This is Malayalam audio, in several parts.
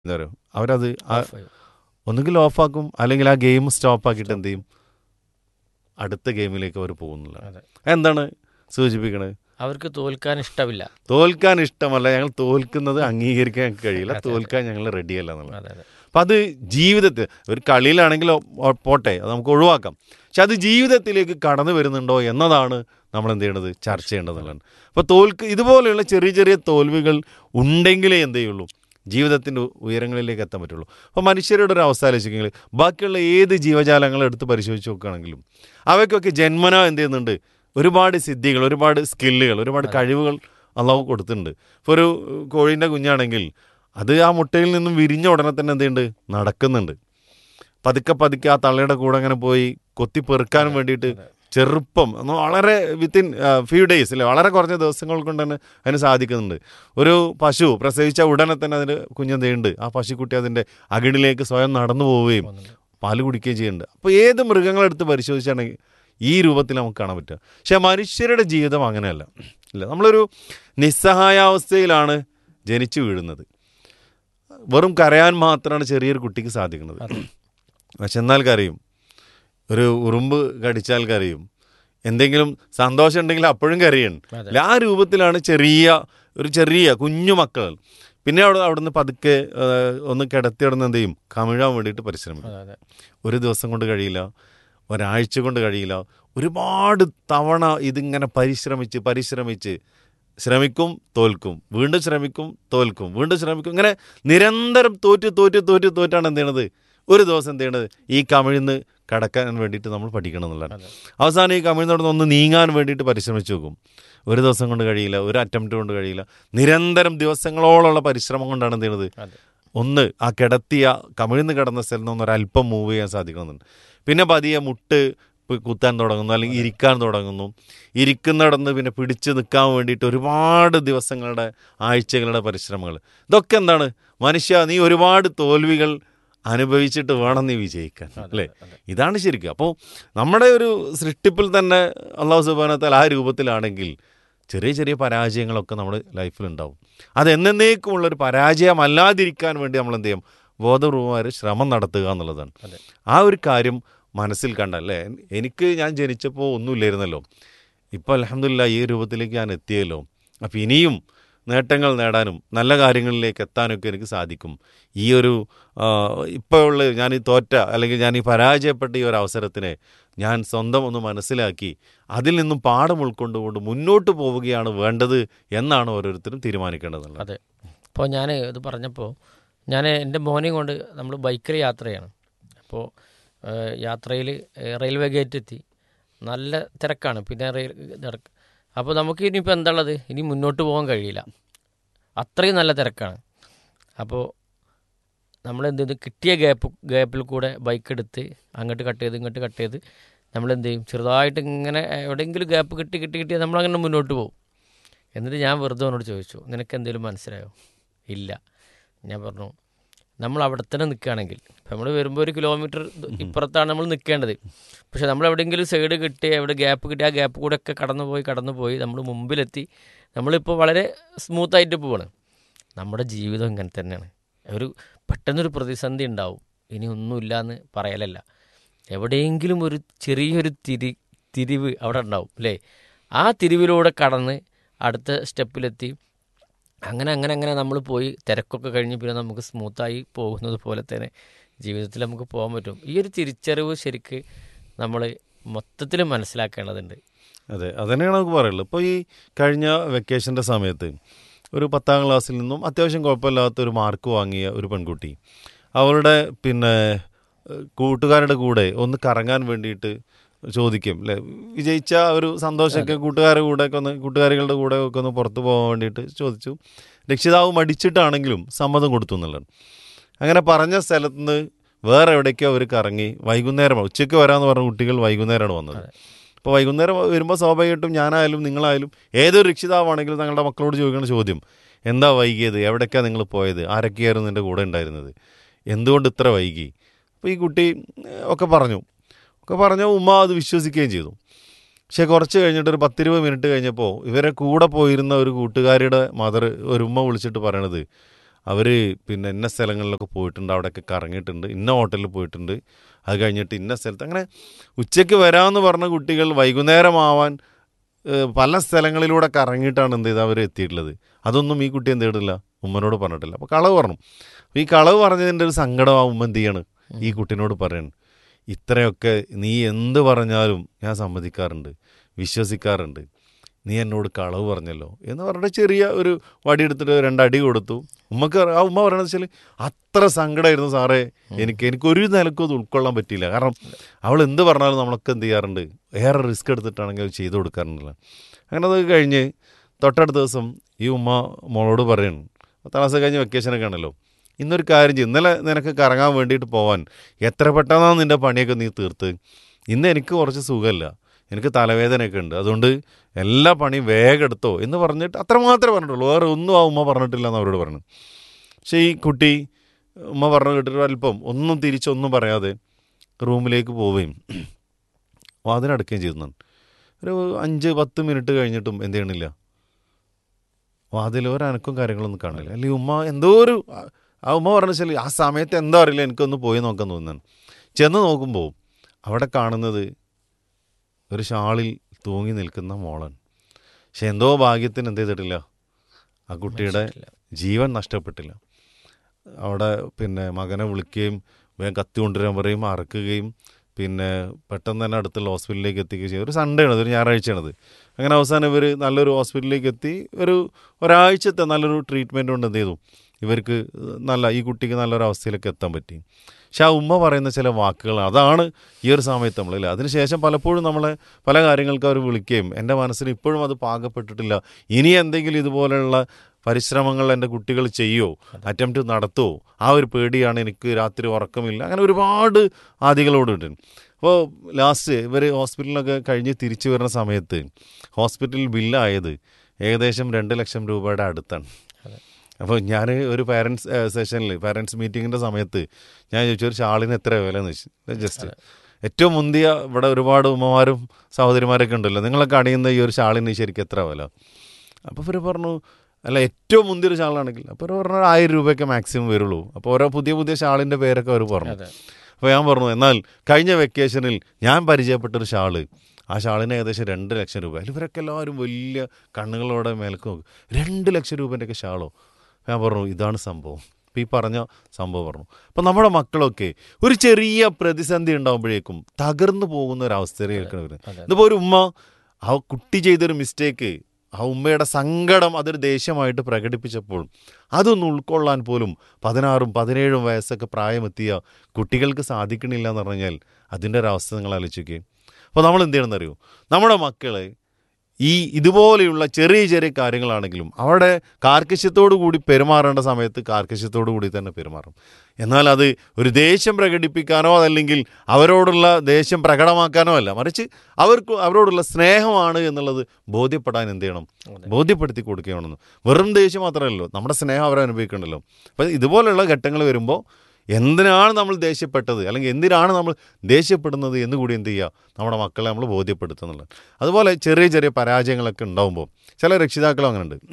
എന്താ പറയുക അവരത് ആ Off ആയി. ഒന്നുകിൽ ഓഫാക്കും അല്ലെങ്കിൽ ആ ഗെയിം സ്റ്റോപ്പ് ആക്കിയിട്ട് എന്ത് ചെയ്യും അടുത്ത ഗെയിമിലേക്ക് അവർ പോകുന്നില്ല അതെ. എന്താണ് സൂചിപ്പിക്കണത് അവർക്ക് തോൽക്കാൻ ഇഷ്ടമില്ല തോൽക്കാൻ ഇഷ്ടമല്ല ഞങ്ങൾ തോൽക്കുന്നത് അംഗീകരിക്കാൻ ഞങ്ങൾക്ക് കഴിയില്ല അതെ, അതെ. തോൽക്കാൻ ഞങ്ങൾ റെഡിയല്ല എന്നുള്ളത് അതെ അതെ അപ്പം അത് ജീവിതത്തിൽ ഒരു കളിയിലാണെങ്കിൽ ഒ- പോട്ടെ അത് നമുക്ക് ഒഴിവാക്കാം പക്ഷെ അത് ജീവിതത്തിലേക്ക് കടന്നു വരുന്നുണ്ടോ എന്നതാണ് നമ്മൾ എന്ത് ചെയ്യേണ്ടത് ചർച്ച ചെയ്യേണ്ടതുള്ളതാണ് അപ്പോൾ തോൽക്ക് ഇതുപോലെയുള്ള ചെറിയ ചെറിയ തോൽവികൾ ഉണ്ടെങ്കിലേ എന്ത് ചെയ്യുള്ളൂ ജീവിതത്തിൻ്റെ ഉയരങ്ങളിലേക്ക് എത്താൻ പറ്റുള്ളൂ അപ്പോൾ മനുഷ്യരുടെ ഒരു അവസ്ഥ ആലോചിക്കുമെങ്കിൽ ബാക്കിയുള്ള ഏത് ജീവജാലങ്ങളെ എടുത്ത് പരിശോധിച്ച് നോക്കുകയാണെങ്കിലും അവയ്ക്കൊക്കെ ജന്മന എന്ത് ചെയ്യുന്നുണ്ട് ഒരുപാട് സിദ്ധികൾ ഒരുപാട് സ്കില്ലുകൾ ഒരുപാട് കഴിവുകൾ അള്ളാഹു കൊടുത്തിട്ടുണ്ട് ഇപ്പോൾ ഒരു കോഴീൻ്റെ കുഞ്ഞാണെങ്കിൽ അത് ആ മുട്ടയിൽ നിന്നും വിരിഞ്ഞ ഉടനെ തന്നെ എന്ത് ചെയ്യുന്നുണ്ട് നടക്കുന്നുണ്ട് പതുക്കെ പതുക്കെ ആ തള്ളയുടെ കൂടെ അങ്ങനെ പോയി കൊത്തി പെറുക്കാനും വേണ്ടിയിട്ട് ചെറുപ്പം എന്ന് വളരെ വിത്തിൻ ഫ്യൂ ഡേയ്സ് അല്ലേ വളരെ കുറഞ്ഞ ദിവസങ്ങൾ കൊണ്ട് തന്നെ അതിന് സാധിക്കുന്നുണ്ട് ഒരു പശു പ്രസവിച്ച ഉടനെ തന്നെ അതിന് കുഞ്ഞെന്തുണ്ട് ആ പശുക്കുട്ടി അതിൻ്റെ അകിടിലേക്ക് സ്വയം നടന്നു പോവുകയും പോകുന്നുണ്ട്. പാല് കുടിക്കുകയും ചെയ്യുന്നുണ്ട് അപ്പോൾ ഏത് മൃഗങ്ങളെടുത്ത് പരിശോധിച്ചാണെങ്കിൽ ഈ രൂപത്തിൽ നമുക്ക് കാണാൻ പറ്റുക പക്ഷേ മനുഷ്യരുടെ ജീവിതം അങ്ങനെയല്ല ഇല്ല നമ്മളൊരു നിസ്സഹായാവസ്ഥയിലാണ് ജനിച്ചു വീഴുന്നത് വെറും കരയാൻ മാത്രമാണ് ചെറിയൊരു കുട്ടിക്ക് സാധിക്കുന്നത് പക്ഷെ എന്നാൽ കരയും ഒരു ഉറുമ്പ് കടിച്ചാൽ കരയും എന്തെങ്കിലും സന്തോഷം ഉണ്ടെങ്കിൽ അപ്പോഴും കരയണം അതെ. അല്ല, ആ രൂപത്തിലാണ് ചെറിയ ഒരു ചെറിയ കുഞ്ഞു മക്കൾ പിന്നെ അവിടെ അവിടുന്ന് പതുക്കെ ആ, ഒന്ന് കിടത്തി അവിടുന്ന് എന്ത് ചെയ്യും കമിഴാൻ വേണ്ടിയിട്ട് പരിശ്രമിക്കും അതെ അതെ ഒരു ദിവസം കൊണ്ട് കഴിയില്ല ഒരാഴ്ച കൊണ്ട് കഴിയില്ല ഒരുപാട് തവണ ഇതിങ്ങനെ പരിശ്രമിച്ച് പരിശ്രമിച്ച് ശ്രമിക്കും തോൽക്കും വീണ്ടും ശ്രമിക്കും തോൽക്കും വീണ്ടും ശ്രമിക്കും ഇങ്ങനെ നിരന്തരം തോറ്റ് തോറ്റ് തോറ്റ് തോറ്റാണ് എന്ത് ചെയ്യണത് ഒരു ദിവസം എന്ത് ചെയ്യണത് ഈ കമിഴ്ന്ന് കടക്കാൻ വേണ്ടിയിട്ട് നമ്മൾ പഠിക്കണം എന്നുള്ളതാണ് അതെ. അവസാനം ഈ കമിഴ്ന്നോട് ഒന്ന് നീങ്ങാൻ വേണ്ടിയിട്ട് പരിശ്രമിച്ചു നോക്കും ഒരു ദിവസം കൊണ്ട് കഴിയില്ല ഒരു അറ്റംപ്റ്റ് കൊണ്ട് കഴിയില്ല നിരന്തരം ദിവസങ്ങളോളമുള്ള പരിശ്രമം കൊണ്ടാണ് എന്ത് ചെയ്യണത് അതെ ഒന്ന് ആ കിടത്തിയ കമിഴ്ന്ന് കിടന്ന സ്ഥലത്ത് നിന്ന് ഒരല്പം മൂവ് ചെയ്യാൻ സാധിക്കുന്നുണ്ട് പിന്നെ പതിയെ മുട്ട് പ് കുത്താൻ തുടങ്ങുന്നു അല്ലെങ്കിൽ ഇരിക്കാൻ തുടങ്ങുന്നു ഇരിക്കുന്നിടന്ന് പിന്നെ പിടിച്ച് നിൽക്കാൻ വേണ്ടിയിട്ട് ഒരുപാട് ദിവസങ്ങളുടെ ആഴ്ചകളുടെ പരിശ്രമങ്ങൾ ഇതൊക്കെ എന്താണ് മനുഷ്യ നീ ഒരുപാട് തോൽവികൾ അനുഭവിച്ചിട്ട് വേണം നീ വിജയിക്കാൻ അല്ലേ അതെ. ഇതാണ് ശരിക്കും അപ്പോൾ നമ്മുടെ ഒരു സൃഷ്ടിപ്പിൽ തന്നെ അള്ളാഹു സുബാനത്താൽ ആ രൂപത്തിലാണെങ്കിൽ ചെറിയ ചെറിയ പരാജയങ്ങളൊക്കെ നമ്മുടെ ലൈഫിലുണ്ടാവും അത് എന്നേക്കുമുള്ളൊരു പരാജയമല്ലാതിരിക്കാൻ വേണ്ടി നമ്മൾ എന്ത് ചെയ്യും ബോധപൂർവമായ ഒരു ശ്രമം നടത്തുക എന്നുള്ളതാണ് അതെ. ആ ഒരു കാര്യം മനസ്സിൽ കണ്ടല്ലേ എനിക്ക് ഞാൻ ജനിച്ചപ്പോൾ ഒന്നുമില്ലായിരുന്നല്ലോ ഇപ്പോൾ അലഹമില്ല ഈ രൂപത്തിലേക്ക് ഞാൻ എത്തിയല്ലോ അപ്പം ഇനിയും നേട്ടങ്ങൾ നേടാനും നല്ല കാര്യങ്ങളിലേക്ക് എത്താനൊക്കെ എനിക്ക് സാധിക്കും ഈ ഒരു ഇപ്പോൾ ഉള്ള ഞാൻ ഈ തോറ്റ അല്ലെങ്കിൽ ഞാൻ ഈ പരാജയപ്പെട്ട ഈ ഒരു അവസരത്തിനെ ഞാൻ സ്വന്തം ഒന്ന് മനസ്സിലാക്കി അതിൽ നിന്നും പാഠം ഉൾക്കൊണ്ടുകൊണ്ട് മുന്നോട്ട് പോവുകയാണ് വേണ്ടത് എന്നാണ് ഓരോരുത്തരും തീരുമാനിക്കേണ്ടതുള്ളത് അതെ അപ്പോൾ ഞാൻ ഇത് പറഞ്ഞപ്പോൾ ഞാൻ എൻ്റെ മോനെയും കൊണ്ട് നമ്മൾ ബൈക്കിൽ യാത്രയാണ് അപ്പോൾ യാത്രയിൽ റെയിൽവേ ഗേറ്റ് എത്തി നല്ല തിരക്കാണ് പിന്നെ റെയിൽ തിരക്ക് അപ്പോൾ നമുക്ക് ഇനിയിപ്പോൾ എന്താ ഉള്ളത് ഇനി മുന്നോട്ട് പോകാൻ കഴിയില്ല അത്രയും നല്ല തിരക്കാണ് അപ്പോൾ നമ്മൾ എന്ത് ചെയ്തു കിട്ടിയ ഗ്യാപ്പ് ഗ്യാപ്പിൽ കൂടെ ബൈക്ക് എടുത്ത് അങ്ങോട്ട് കട്ട് ചെയ്ത് ഇങ്ങോട്ട് കട്ട് ചെയ്ത് നമ്മൾ എന്ത് ചെയ്യും ചെറുതായിട്ട് ഇങ്ങനെ എവിടെയെങ്കിലും ഗ്യാപ്പ് കിട്ടി കിട്ടി കിട്ടി നമ്മളങ്ങനെ മുന്നോട്ട് പോകും എന്നിട്ട് ഞാൻ വെറുതെ അവനോട് ചോദിച്ചു നിനക്ക് എന്തെങ്കിലും മനസ്സിലായോ ഇല്ല ഞാൻ പറഞ്ഞു നമ്മൾ അവിടെ തന്നെ നിൽക്കുകയാണെങ്കിൽ ഇപ്പം നമ്മൾ വരുമ്പോൾ ഒരു കിലോമീറ്റർ ഇപ്പുറത്താണ് നമ്മൾ നിൽക്കേണ്ടത് പക്ഷെ നമ്മൾ എവിടെയെങ്കിലും സൈഡ് കിട്ടി എവിടെ ഗ്യാപ്പ് കിട്ടി ആ ഗ്യാപ്പ് കൂടെ ഒക്കെ കടന്നു പോയി കടന്നു പോയി നമ്മൾ മുമ്പിലെത്തി നമ്മളിപ്പോൾ വളരെ സ്മൂത്തായിട്ട് പോവാണ് നമ്മുടെ ജീവിതം ഇങ്ങനെ തന്നെയാണ് ഒരു പെട്ടെന്നൊരു പ്രതിസന്ധി ഉണ്ടാവും ഇനി ഒന്നുമില്ല എന്ന് പറയലല്ല എവിടെയെങ്കിലും ഒരു ചെറിയൊരു തിരി തിരിവ് അവിടെ ഉണ്ടാവും അല്ലേ ആ തിരിവിലൂടെ കടന്ന് അടുത്ത സ്റ്റെപ്പിലെത്തി അങ്ങനെ അങ്ങനെ അങ്ങനെ നമ്മൾ പോയി തിരക്കൊക്കെ കഴിഞ്ഞ് പിന്നെ നമുക്ക് സ്മൂത്തായി പോകുന്നത് പോലെ തന്നെ ജീവിതത്തിൽ നമുക്ക് പോകാൻ പറ്റും ഈ ഒരു തിരിച്ചറിവ് ശരിക്ക് നമ്മൾ മൊത്തത്തിൽ മനസ്സിലാക്കേണ്ടതുണ്ട് അതെ അതന്നെയാണ് നമുക്ക് പറയുള്ളത് ഇപ്പോൾ ഈ കഴിഞ്ഞ വെക്കേഷൻ്റെ സമയത്ത് ഒരു പത്താം ക്ലാസ്സിൽ നിന്നും അത്യാവശ്യം കുഴപ്പമില്ലാത്ത ഒരു മാർക്ക് വാങ്ങിയ ഒരു പെൺകുട്ടി അവളുടെ പിന്നെ ഏഹ്, കൂട്ടുകാരുടെ കൂടെ ഒന്ന് കറങ്ങാൻ വേണ്ടിയിട്ട് ചോദിക്കും അല്ലേ വിജയിച്ച ഒരു സന്തോഷമൊക്കെ കൂട്ടുകാരുടെ കൂടെ ഒക്കെ ഒന്ന് കൂട്ടുകാരികളുടെ കൂടെ ഒക്കെ ഒന്ന് പുറത്ത് പോകാൻ വേണ്ടിയിട്ട് ചോദിച്ചു രക്ഷിതാവ് മടിച്ചിട്ടാണെങ്കിലും സമ്മതം കൊടുത്തു എന്നുള്ളതാണ് അങ്ങനെ പറഞ്ഞ സ്ഥലത്ത് നിന്ന് വേറെ എവിടേക്കോ അവർ കറങ്ങി വൈകുന്നേരം ഉച്ചയ്ക്ക് വരാമെന്ന് പറഞ്ഞ കുട്ടികൾ വൈകുന്നേരമാണ് വന്നത് അപ്പോൾ വൈകുന്നേരം വരുമ്പോൾ സ്വാഭാവികമായിട്ടും ഞാനായാലും നിങ്ങളായാലും ഏതൊരു രക്ഷിതാവാണെങ്കിലും തങ്ങളുടെ മക്കളോട് ചോദിക്കുന്ന ചോദ്യം എന്താ വൈകിയത് എവിടേക്കാണ് നിങ്ങൾ പോയത് ആരൊക്കെയായിരുന്നു നിൻ്റെ കൂടെ ഉണ്ടായിരുന്നത് എന്തുകൊണ്ട് ഇത്ര വൈകി അപ്പോൾ ഈ കുട്ടി ഏഹ്, ഒക്കെ പറഞ്ഞു ഒക്കെ പറഞ്ഞു ഉമ്മ അത് വിശ്വസിക്കുകയും ചെയ്തു പക്ഷേ കുറച്ച് കഴിഞ്ഞിട്ട് ഒരു പത്തിരുപത് മിനിറ്റ് കഴിഞ്ഞപ്പോൾ ഇവരെ കൂടെ പോയിരുന്ന ഒരു കൂട്ടുകാരിയുടെ മദർ ഒരു ഉമ്മ വിളിച്ചിട്ട് പറയണത് അവർ പിന്നെ ഇന്ന സ്ഥലങ്ങളിലൊക്കെ പോയിട്ടുണ്ട് അവിടെയൊക്കെ കറങ്ങിയിട്ടുണ്ട് ഇന്ന ഹോട്ടലിൽ പോയിട്ടുണ്ട് അത് കഴിഞ്ഞിട്ട് ഇന്ന സ്ഥലത്ത് അങ്ങനെ ഉച്ചയ്ക്ക് വരാമെന്ന് പറഞ്ഞ കുട്ടികൾ വൈകുന്നേരമാവാൻ ഏഹ്, പല സ്ഥലങ്ങളിലൂടെ കറങ്ങിയിട്ടാണ് എന്ത് ചെയ്ത് അവർ എത്തിയിട്ടുള്ളത് അതൊന്നും ഈ കുട്ടി എന്ത് ചെയ്തിട്ടില്ല ഉമ്മനോട് പറഞ്ഞിട്ടില്ല അപ്പോൾ കളവ് പറഞ്ഞു അപ്പോൾ ഈ കളവ് പറഞ്ഞതിൻ്റെ ഒരു സങ്കടം ആ ഉമ്മ എന്ത് ചെയ്യാണ് ഈ കുട്ടീനോട് പറയാണ് ഇത്രയൊക്കെ നീ എന്ത് പറഞ്ഞാലും ഞാൻ സമ്മതിക്കാറുണ്ട് വിശ്വസിക്കാറുണ്ട് നീ എന്നോട് കളവ് പറഞ്ഞല്ലോ എന്ന് പറഞ്ഞിട്ട് ചെറിയ ഒരു വടിയെടുത്തിട്ട് രണ്ടടി കൊടുത്തു ഉമ്മക്ക് അറി- ആ ഉമ്മ പറയണത് വെച്ചാൽ അത്ര സങ്കടമായിരുന്നു സാറേ എനിക്ക് എനിക്ക് ഒരു നിലക്കും അത് ഉൾക്കൊള്ളാൻ പറ്റിയില്ല കാരണം അവൾ എന്ത് പറഞ്ഞാലും നമ്മളൊക്കെ എന്ത് ചെയ്യാറുണ്ട് ഏറെ റിസ്ക് എടുത്തിട്ടാണെങ്കിൽ അത് ചെയ്തു കൊടുക്കാറുണ്ടല്ലോ അങ്ങനെ അത് കഴിഞ്ഞ് തൊട്ടടുത്ത ദിവസം ഈ ഉമ്മ മോളോട് പറയണം തലാസ കഴിഞ്ഞ് വെക്കേഷനൊക്കെ ആണല്ലോ ഇന്നൊരു കാര്യം ചെയ്യും ഇന്നലെ നിനക്ക് കറങ്ങാൻ വേണ്ടിയിട്ട് പോവാൻ എത്ര പെട്ടെന്നാണ് നിൻ്റെ പണിയൊക്കെ നീ തീർത്ത് ഇന്ന് എനിക്ക് കുറച്ച് സുഖമില്ല എനിക്ക് തലവേദനയൊക്കെ ഉണ്ട് അതുകൊണ്ട് എല്ലാ പണിയും വേഗം എടുത്തോ എന്ന് പറഞ്ഞിട്ട് അത്ര മാത്രമേ പറഞ്ഞിട്ടുള്ളൂ വേറെ ഒന്നും ആ ഉമ്മ പറഞ്ഞിട്ടില്ല എന്ന് അവരോട് പറഞ്ഞു പക്ഷേ ഈ കുട്ടി ഉമ്മ പറഞ്ഞു കേട്ടിട്ട് അല്പം ഒന്നും തിരിച്ചൊന്നും പറയാതെ റൂമിലേക്ക് പോവുകയും വാതിലടക്കുകയും ചെയ്യുന്നുണ്ട് ഒരു അഞ്ച് പത്ത് മിനിറ്റ് കഴിഞ്ഞിട്ടും എന്ത് ചെയ്യണില്ല വാതിൽ ഒരനക്കും കാര്യങ്ങളൊന്നും കാണില്ല അല്ലെങ്കിൽ ഉമ്മ എന്തോ ഒരു ആ ഉമ്മ പറഞ്ഞു വെച്ചാൽ ആ സമയത്ത് എന്താ അറിയില്ല എനിക്കൊന്ന് പോയി നോക്കാൻ തോന്നുന്നു ചെന്ന് നോക്കുമ്പോൾ അവിടെ കാണുന്നത് ഒരു ഷാളിൽ തൂങ്ങി നിൽക്കുന്ന മോളൻ പക്ഷെ എന്തോ ഭാഗ്യത്തിന് എന്ത് ചെയ്തിട്ടില്ല ആ കുട്ടിയുടെ ജീവൻ നഷ്ടപ്പെട്ടില്ല അവിടെ പിന്നെ മകനെ വിളിക്കുകയും വേഗം കത്തി കൊണ്ടുവരാൻ പറയും അറക്കുകയും പിന്നെ പെട്ടെന്ന് തന്നെ അടുത്തുള്ള ഹോസ്പിറ്റലിലേക്ക് എത്തിക്കുകയും ചെയ്യും ഒരു സൺഡേ ആണ് ഒരു ഞായറാഴ്ചയാണത് അങ്ങനെ അവസാനം ഇവർ നല്ലൊരു ഹോസ്പിറ്റലിലേക്ക് എത്തി ഒരു ഒരാഴ്ചത്തെ നല്ലൊരു ട്രീറ്റ്മെൻറ്റ് കൊണ്ട് എന്ത് ചെയ്തു ഇവർക്ക് നല്ല ഈ കുട്ടിക്ക് നല്ലൊരു അവസ്ഥയിലേക്ക് എത്താൻ പറ്റി പക്ഷെ ആ ഉമ്മ പറയുന്ന ചില വാക്കുകൾ അതാണ് ഈ ഒരു സമയത്ത് നമ്മളില്ല അതിനുശേഷം പലപ്പോഴും നമ്മളെ പല കാര്യങ്ങൾക്ക് അവർ വിളിക്കുകയും എൻ്റെ മനസ്സിൽ ഇപ്പോഴും അത് പാകപ്പെട്ടിട്ടില്ല ഇനി എന്തെങ്കിലും ഇതുപോലെയുള്ള പരിശ്രമങ്ങൾ എൻ്റെ കുട്ടികൾ ചെയ്യോ അറ്റംപ്റ്റ് നടത്തുമോ ആ ഒരു പേടിയാണ് എനിക്ക് രാത്രി ഉറക്കമില്ല അങ്ങനെ ഒരുപാട് ആദികളോടുണ്ട് അപ്പോൾ ലാസ്റ്റ് ഇവർ ഹോസ്പിറ്റലിലൊക്കെ കഴിഞ്ഞ് തിരിച്ചു വരുന്ന സമയത്ത് ഹോസ്പിറ്റൽ ബില്ലായത് ഏകദേശം രണ്ട് ലക്ഷം രൂപയുടെ അടുത്താണ് അപ്പോൾ ഞാൻ ഒരു പാരൻസ് സെഷനിൽ പാരൻസ് മീറ്റിങ്ങിൻ്റെ സമയത്ത് ഞാൻ ചോദിച്ചു ഒരു ഷാളിന് എത്ര വില എന്ന് ചോദിച്ചു ജസ്റ്റ് ഏറ്റവും മുന്തിയ ഇവിടെ ഒരുപാട് ഉമ്മമാരും സഹോദരിമാരൊക്കെ ഉണ്ടല്ലോ നിങ്ങളൊക്കെ അണിയുന്ന ഈ ഒരു ഷാളിന് ശരിക്കും എത്ര വില അപ്പോൾ ഇവർ പറഞ്ഞു അല്ല ഏറ്റവും മുന്തിയൊരു ഷാളാണെങ്കിൽ അപ്പോൾ ഇവർ പറഞ്ഞു ആയിരം രൂപയൊക്കെ മാക്സിമം വരുള്ളൂ അപ്പോൾ ഓരോ പുതിയ പുതിയ ഷാളിൻ്റെ പേരൊക്കെ അവർ പറഞ്ഞു അതെ അപ്പോൾ ഞാൻ പറഞ്ഞു എന്നാൽ കഴിഞ്ഞ വെക്കേഷനിൽ ഞാൻ പരിചയപ്പെട്ടൊരു ഷാള് ആ ഷാളിന് ഏകദേശം രണ്ട് ലക്ഷം രൂപ അതിൽ ഇവരൊക്കെ എല്ലാവരും വലിയ കണ്ണുകളോടെ മേലേക്ക് നോക്കും രണ്ട് ലക്ഷം രൂപേൻ്റെയൊക്കെ ഷാളോ ഞാൻ പറഞ്ഞു ഇതാണ് സംഭവം അപ്പോൾ ഈ പറഞ്ഞ സംഭവം പറഞ്ഞു അപ്പോൾ നമ്മുടെ മക്കളൊക്കെ ഒരു ചെറിയ പ്രതിസന്ധി ഉണ്ടാകുമ്പോഴേക്കും തകർന്നു പോകുന്ന ഒരു അവസ്ഥയിലേക്കാണ് വരുന്നത് അതെ. ഇതിപ്പോൾ ഒരു ഉമ്മ ആ കുട്ടി ചെയ്തൊരു മിസ്റ്റേക്ക് ആ ഉമ്മയുടെ സങ്കടം അതൊരു ദേഷ്യമായിട്ട് പ്രകടിപ്പിച്ചപ്പോൾ അതൊന്നും ഉൾക്കൊള്ളാൻ പോലും പതിനാറും പതിനേഴും വയസ്സൊക്കെ പ്രായമെത്തിയ കുട്ടികൾക്ക് സാധിക്കണില്ല എന്ന് പറഞ്ഞാൽ അതിൻ്റെ ഒരു അവസ്ഥ നിങ്ങൾ ആലോചിക്കുക അപ്പോൾ നമ്മൾ എന്ത് ചെയ്യണമെന്നറിയോ നമ്മുടെ മക്കളെ ഈ ഇതുപോലെയുള്ള ചെറിയ ചെറിയ കാര്യങ്ങളാണെങ്കിലും അവിടെ കാർക്കശ്യത്തോടു കൂടി പെരുമാറേണ്ട സമയത്ത് കാർക്കശ്യത്തോടു കൂടി തന്നെ പെരുമാറും എന്നാൽ അത് ഒരു ദേഷ്യം പ്രകടിപ്പിക്കാനോ അതല്ലെങ്കിൽ അവരോടുള്ള ദേഷ്യം പ്രകടമാക്കാനോ അല്ല മറിച്ച് അവർക്ക് അവരോടുള്ള സ്നേഹമാണ് എന്നുള്ളത് ബോധ്യപ്പെടാൻ എന്ത് ചെയ്യണം ബോധ്യപ്പെടുത്തി കൊടുക്കുകയാണെന്ന് വെറും ദേഷ്യം മാത്രമല്ലല്ലോ നമ്മുടെ സ്നേഹം അവരെ അനുഭവിക്കണ്ടല്ലോ അപ്പം ഇതുപോലെയുള്ള ഘട്ടങ്ങൾ വരുമ്പോൾ എന്തിനാണ് നമ്മൾ ദേഷ്യപ്പെട്ടത് അല്ലെങ്കിൽ എന്തിനാണ് നമ്മൾ ദേഷ്യപ്പെടുന്നത് എന്ന് കൂടി എന്ത് ചെയ്യുക നമ്മുടെ മക്കളെ നമ്മൾ ബോധ്യപ്പെടുത്തുന്നുള്ളത് അതുപോലെ ചെറിയ ചെറിയ പരാജയങ്ങളൊക്കെ ഉണ്ടാകുമ്പോൾ ചില രക്ഷിതാക്കളും അങ്ങനെ ഉണ്ട്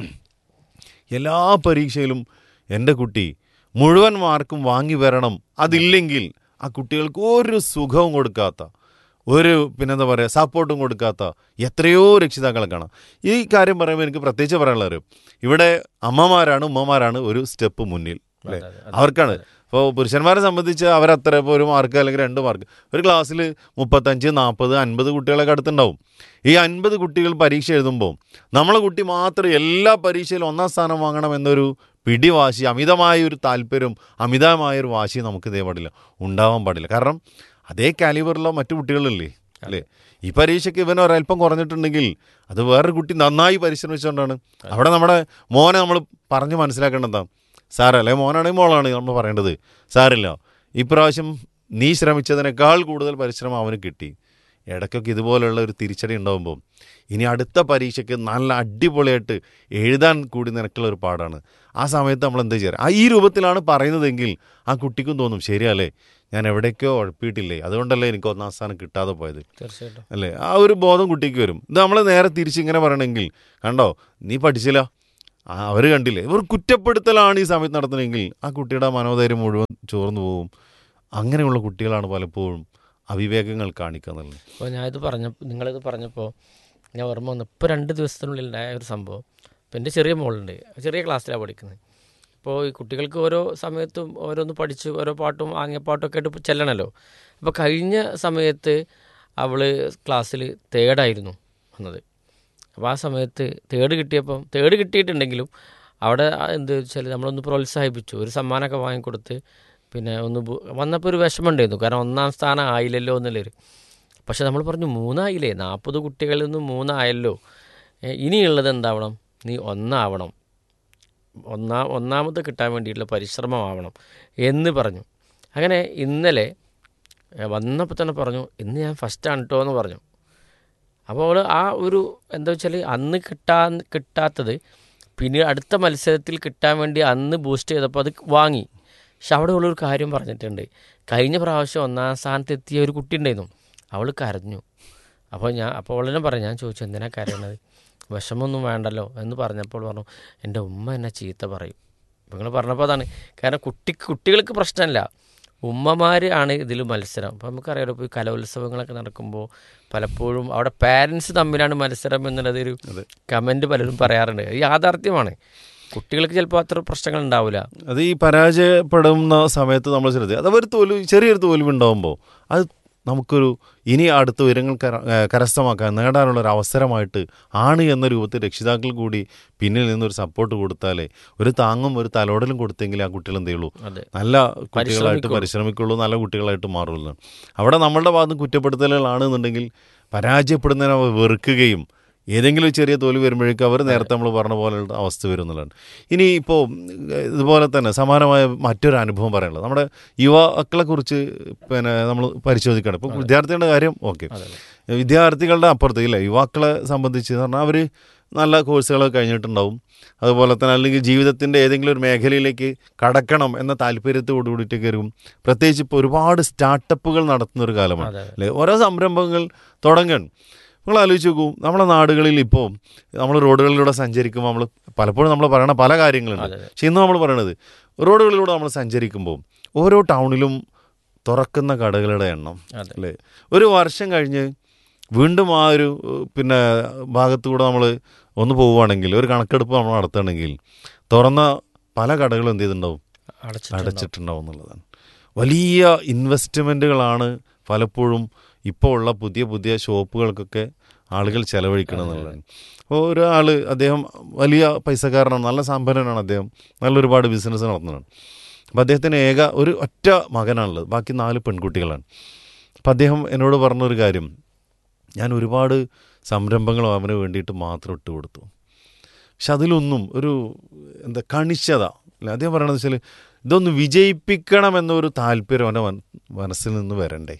എല്ലാ പരീക്ഷയിലും എൻ്റെ കുട്ടി മുഴുവൻ മാർക്കും വാങ്ങി വരണം അതില്ലെങ്കിൽ ആ കുട്ടികൾക്ക് ഒരു സുഖവും കൊടുക്കാത്ത ഒരു പിന്നെന്താ പറയുക സപ്പോർട്ടും കൊടുക്കാത്ത എത്രയോ രക്ഷിതാക്കളെ കാണാം ഈ കാര്യം പറയുമ്പോൾ എനിക്ക് പ്രത്യേകിച്ച് പറയാനുള്ള അറിയും ഇവിടെ അമ്മമാരാണ് ഉമ്മമാരാണ് ഒരു സ്റ്റെപ്പ് മുന്നിൽ അല്ലേ അതെ, അതെ. അവർക്കാണ് ഇപ്പോൾ പുരുഷന്മാരെ സംബന്ധിച്ച് അവരത്ര ഇപ്പോൾ ഒരു മാർക്ക് അല്ലെങ്കിൽ രണ്ട് മാർക്ക് ഒരു ക്ലാസ്സിൽ മുപ്പത്തഞ്ച് നാൽപ്പത് അൻപത് കുട്ടികളൊക്കെ അടുത്തുണ്ടാവും ഈ അൻപത് കുട്ടികൾ പരീക്ഷ എഴുതുമ്പോൾ നമ്മളെ കുട്ടി മാത്രം എല്ലാ പരീക്ഷയിലും ഒന്നാം സ്ഥാനം വാങ്ങണം എന്നൊരു പിടിവാശി അമിതമായ ഒരു താല്പര്യം അമിതമായ ഒരു വാശി നമുക്ക് ഇതേ പാടില്ല ഉണ്ടാവാൻ പാടില്ല കാരണം അതേ കാലിബറുള്ള മറ്റു കുട്ടികളില്ലേ അല്ലേ ഈ പരീക്ഷയ്ക്ക് ഇവൻ ഒരല്പം കുറഞ്ഞിട്ടുണ്ടെങ്കിൽ അത് വേറൊരു കുട്ടി നന്നായി പരിശ്രമിച്ചുകൊണ്ടാണ് അവിടെ നമ്മുടെ മോനെ നമ്മൾ പറഞ്ഞ് മനസ്സിലാക്കേണ്ടത് സാറല്ലേ മോനാണെങ്കിൽ മോളാണ് നമ്മൾ പറയേണ്ടത് സാറില്ല ഇപ്രാവശ്യം നീ ശ്രമിച്ചതിനേക്കാൾ കൂടുതൽ പരിശ്രമം അവന് കിട്ടി ഇടയ്ക്കൊക്കെ ഇതുപോലുള്ള ഒരു തിരിച്ചടി ഉണ്ടാകുമ്പോൾ ഇനി അടുത്ത പരീക്ഷയ്ക്ക് നല്ല അടിപൊളിയായിട്ട് എഴുതാൻ കൂടി നിനക്കുള്ള ഒരു പാടാണ് ആ സമയത്ത് നമ്മൾ എന്താ ചെയ്യുക ആ ഈ രൂപത്തിലാണ് പറയുന്നതെങ്കിൽ ആ കുട്ടിക്കും തോന്നും ശരിയല്ലേ ഞാൻ എവിടേക്കോ ഉഴപ്പിയിട്ടില്ലേ അതുകൊണ്ടല്ലേ എനിക്ക് ഒന്നാം സ്ഥാനം കിട്ടാതെ പോയത് തീർച്ചയായിട്ടും അല്ലേ ആ ഒരു ബോധം കുട്ടിക്ക് വരും ഇത് നമ്മൾ നേരെ തിരിച്ചിങ്ങനെ പറയണമെങ്കിൽ കണ്ടോ നീ പഠിച്ചില്ല അവർ കണ്ടില്ലേ ഇവർ കുറ്റപ്പെടുത്തലാണ് ഈ സമയത്ത് നടത്തുന്നതെങ്കിൽ ആ കുട്ടിയുടെ മനോധൈര്യം മുഴുവൻ ചോർന്നു പോകും അങ്ങനെയുള്ള കുട്ടികളാണ് പലപ്പോഴും അവിവേകങ്ങൾ കാണിക്കുന്നത് അപ്പോൾ ഞാനിത് പറഞ്ഞപ്പോൾ നിങ്ങളിത് പറഞ്ഞപ്പോൾ ഞാൻ ഓർമ്മ വന്നു ഇപ്പോൾ രണ്ട് ദിവസത്തിനുള്ളിൽ ഉണ്ടായ ഒരു സംഭവം ഇപ്പം എൻ്റെ ചെറിയ മോളുണ്ട് ചെറിയ ക്ലാസ്സിലാണ് പഠിക്കുന്നത് അപ്പോൾ ഈ കുട്ടികൾക്ക് ഓരോ സമയത്തും ഓരോന്ന് പഠിച്ച് ഓരോ പാട്ടും ആംഗ്യപ്പാട്ടും ഒക്കെ ആയിട്ട് ചെല്ലണമല്ലോ അപ്പോൾ കഴിഞ്ഞ സമയത്ത് അവൾ ക്ലാസ്സിൽ തേർഡായിരുന്നു വന്നത് അപ്പോൾ ആ സമയത്ത് തേർഡ് കിട്ടിയപ്പം തേർഡ് കിട്ടിയിട്ടുണ്ടെങ്കിലും അവിടെ എന്ത് വെച്ചാൽ നമ്മളൊന്ന് പ്രോത്സാഹിപ്പിച്ചു ഒരു സമ്മാനമൊക്കെ വാങ്ങിക്കൊടുത്ത് പിന്നെ ഒന്ന് ബു- വന്നപ്പോൾ ഒരു വിഷമം ഉണ്ടായിരുന്നു കാരണം ഒന്നാം സ്ഥാനം ആയില്ലല്ലോ എന്നുള്ളൊരു പക്ഷെ നമ്മൾ പറഞ്ഞു മൂന്നായില്ലേ നാൽപ്പത് കുട്ടികളിൽ നിന്ന് മൂന്നായല്ലോ ഏ, ഇനിയുള്ളത് എന്താവണം നീ ഒന്നാവണം ഒന്നാ ഒന്നാമത് കിട്ടാൻ വേണ്ടിയിട്ടുള്ള പരിശ്രമമാവണം എന്ന് പറഞ്ഞു അങ്ങനെ ഇന്നലെ ഏ, വന്നപ്പോൾ തന്നെ പറഞ്ഞു ഇന്ന് ഞാൻ ഫസ്റ്റാണ് കേട്ടോ എന്ന് പറഞ്ഞു അപ്പോൾ അവൾ ആ ഒരു എന്താ വെച്ചാൽ അന്ന് കിട്ടാ കിട്ടാത്തത് പിന്നെ അടുത്ത മത്സരത്തിൽ കിട്ടാൻ വേണ്ടി അന്ന് ബൂസ്റ്റ് ചെയ്തപ്പോൾ അത് വാങ്ങി പക്ഷെ അവിടെ ഉള്ളൊരു കാര്യം പറഞ്ഞിട്ടുണ്ട് കഴിഞ്ഞ പ്രാവശ്യം ഒന്നാം സ്ഥാനത്ത് എത്തിയ ഒരു കുട്ടി ഉണ്ടായിരുന്നു അവൾ കരഞ്ഞു അപ്പോൾ ഞാൻ അപ്പോൾ അവളെന്നെ പറഞ്ഞു ഞാൻ ചോദിച്ചു എന്തിനാ കരയണത് വിഷമൊന്നും വേണ്ടല്ലോ എന്ന് പറഞ്ഞപ്പോൾ പറഞ്ഞു എൻ്റെ ഉമ്മ എന്നെ ചീത്ത പറയും നിങ്ങൾ പറഞ്ഞപ്പോൾ അതാണ് കാരണം കുട്ടി കുട്ടികൾക്ക് പ്രശ്നമല്ല ഉമ്മമാർ ആണ് ഇതിൽ മത്സരം അപ്പോൾ നമുക്കറിയാലോ ഇപ്പോൾ ഈ കലോത്സവങ്ങളൊക്കെ നടക്കുമ്പോൾ പലപ്പോഴും അവിടെ പാരൻസ് തമ്മിലാണ് മത്സരം എന്നുള്ളത് ഒരു കമൻറ്റ് പലരും പറയാറുണ്ട് അത് യാഥാർത്ഥ്യമാണ് കുട്ടികൾക്ക് ചിലപ്പോൾ അത്ര പ്രശ്നങ്ങൾ ഉണ്ടാവില്ല അത് ഈ പരാജയപ്പെടുന്ന സമയത്ത് നമ്മൾ ശ്രദ്ധിക്കുക അത് ഒരു തോൽവി ചെറിയൊരു തോൽവി ഉണ്ടാകുമ്പോൾ അത് നമുക്കൊരു ഇനി അടുത്ത ഉയരങ്ങൾ കര- ഏ, കരസ്ഥമാക്കാൻ നേടാനുള്ള ഒരു അവസരമായിട്ട് ആണ് എന്ന രൂപത്തിൽ രക്ഷിതാക്കൾ കൂടി പിന്നിൽ നിന്നൊരു സപ്പോർട്ട് കൊടുത്താലേ ഒരു താങ്ങും ഒരു തലോടലും കൊടുത്തെങ്കിലേ ആ കുട്ടികൾ എന്ത് ചെയ്യുള്ളൂ അതെ നല്ല കുട്ടികളായിട്ട് പരിശ്രമിക്കുള്ളൂ നല്ല കുട്ടികളായിട്ട് മാറുള്ളൂ അവിടെ നമ്മളുടെ ഭാഗത്ത് കുറ്റപ്പെടുത്തലുകളാണെന്നുണ്ടെങ്കിൽ പരാജയപ്പെടുന്നതിനെ അവർ വെറുക്കുകയും ഏതെങ്കിലും ഒരു ചെറിയ തോൽവി വരുമ്പോഴേക്കും അവർ നേരത്തെ നമ്മൾ പറഞ്ഞ പോലെയുള്ള അവസ്ഥ വരും എന്നുള്ളതാണ് ഇനി ഇപ്പോൾ ഇതുപോലെ തന്നെ സമാനമായ മറ്റൊരു അനുഭവം പറയാനുള്ളത് നമ്മുടെ യുവാക്കളെ കുറിച്ച് പിന്നെ നമ്മൾ പരിശോധിക്കണം ഇപ്പോൾ വിദ്യാർത്ഥികളുടെ കാര്യം ഓക്കെ വിദ്യാർത്ഥികളുടെ അപ്പുറത്ത് ഇല്ല യുവാക്കളെ സംബന്ധിച്ച് എന്ന് പറഞ്ഞാൽ അവർ നല്ല കോഴ്സുകളൊക്കെ കഴിഞ്ഞിട്ടുണ്ടാവും അതുപോലെ തന്നെ അല്ലെങ്കിൽ ജീവിതത്തിൻ്റെ ഏതെങ്കിലും ഒരു മേഖലയിലേക്ക് കടക്കണം എന്ന താല്പര്യത്തോടു കൂടിയിട്ടൊക്കെ വരും പ്രത്യേകിച്ച് ഇപ്പോൾ ഒരുപാട് സ്റ്റാർട്ടപ്പുകൾ നടത്തുന്ന ഒരു കാലമാണ് അതെ. അല്ലേ ഓരോ സംരംഭങ്ങൾ തുടങ്ങണം നിങ്ങൾ ആലോചിച്ച് നോക്കൂ നമ്മുടെ നാടുകളിൽ ഇപ്പോൾ നമ്മൾ റോഡുകളിലൂടെ സഞ്ചരിക്കുമ്പോൾ നമ്മൾ പലപ്പോഴും നമ്മൾ പറയണ പല കാര്യങ്ങളുണ്ട് അതെ. പക്ഷെ ഇന്ന് നമ്മൾ പറയണത് റോഡുകളിലൂടെ നമ്മൾ സഞ്ചരിക്കുമ്പോൾ ഓരോ ടൗണിലും തുറക്കുന്ന കടകളുടെ എണ്ണം അതെ. അല്ലേ ഒരു വർഷം കഴിഞ്ഞ് വീണ്ടും ആ ഒരു ഏഹ്, പിന്നെ ഭാഗത്തുകൂടെ നമ്മൾ ഒന്ന് പോവുകയാണെങ്കിൽ ഒരു കണക്കെടുപ്പ് നമ്മൾ നടത്തുകയാണെങ്കിൽ തുറന്ന പല കടകളും എന്ത് ചെയ്തിട്ടുണ്ടാവും അടച്ചിട്ടുണ്ടാവും അടച്ചിട്ടുണ്ടാവും എന്നുള്ളതാണ് വലിയ ഇൻവെസ്റ്റ്മെൻറ്റുകളാണ് പലപ്പോഴും ഇപ്പോൾ ഉള്ള പുതിയ പുതിയ ഷോപ്പുകൾക്കൊക്കെ ആളുകൾ ചെലവഴിക്കണം എന്നുള്ളതാണ് അപ്പോൾ ഒരാൾ അദ്ദേഹം വലിയ പൈസക്കാരനാണ് നല്ല സമ്പന്നനാണ് അദ്ദേഹം നല്ല ഒരുപാട് ബിസിനസ് നടത്തുന്നതാണ് അപ്പോൾ അദ്ദേഹത്തിന് ഏക ഒരു ഒറ്റ മകനാണുള്ളത് ബാക്കി നാല് പെൺകുട്ടികളാണ് അപ്പോൾ അദ്ദേഹം എന്നോട് പറഞ്ഞൊരു കാര്യം ഞാൻ ഒരുപാട് സംരംഭങ്ങളും അവന് വേണ്ടിയിട്ട് മാത്രം ഇട്ട് കൊടുത്തു പക്ഷെ അതിലൊന്നും ഒരു എന്താ കണിശത അല്ല അദ്ദേഹം പറയണത് വെച്ചാൽ ഇതൊന്ന് വിജയിപ്പിക്കണം എന്നൊരു താല്പര്യം അവൻ്റെ മന- മനസ്സിൽ നിന്ന് വരണ്ടേ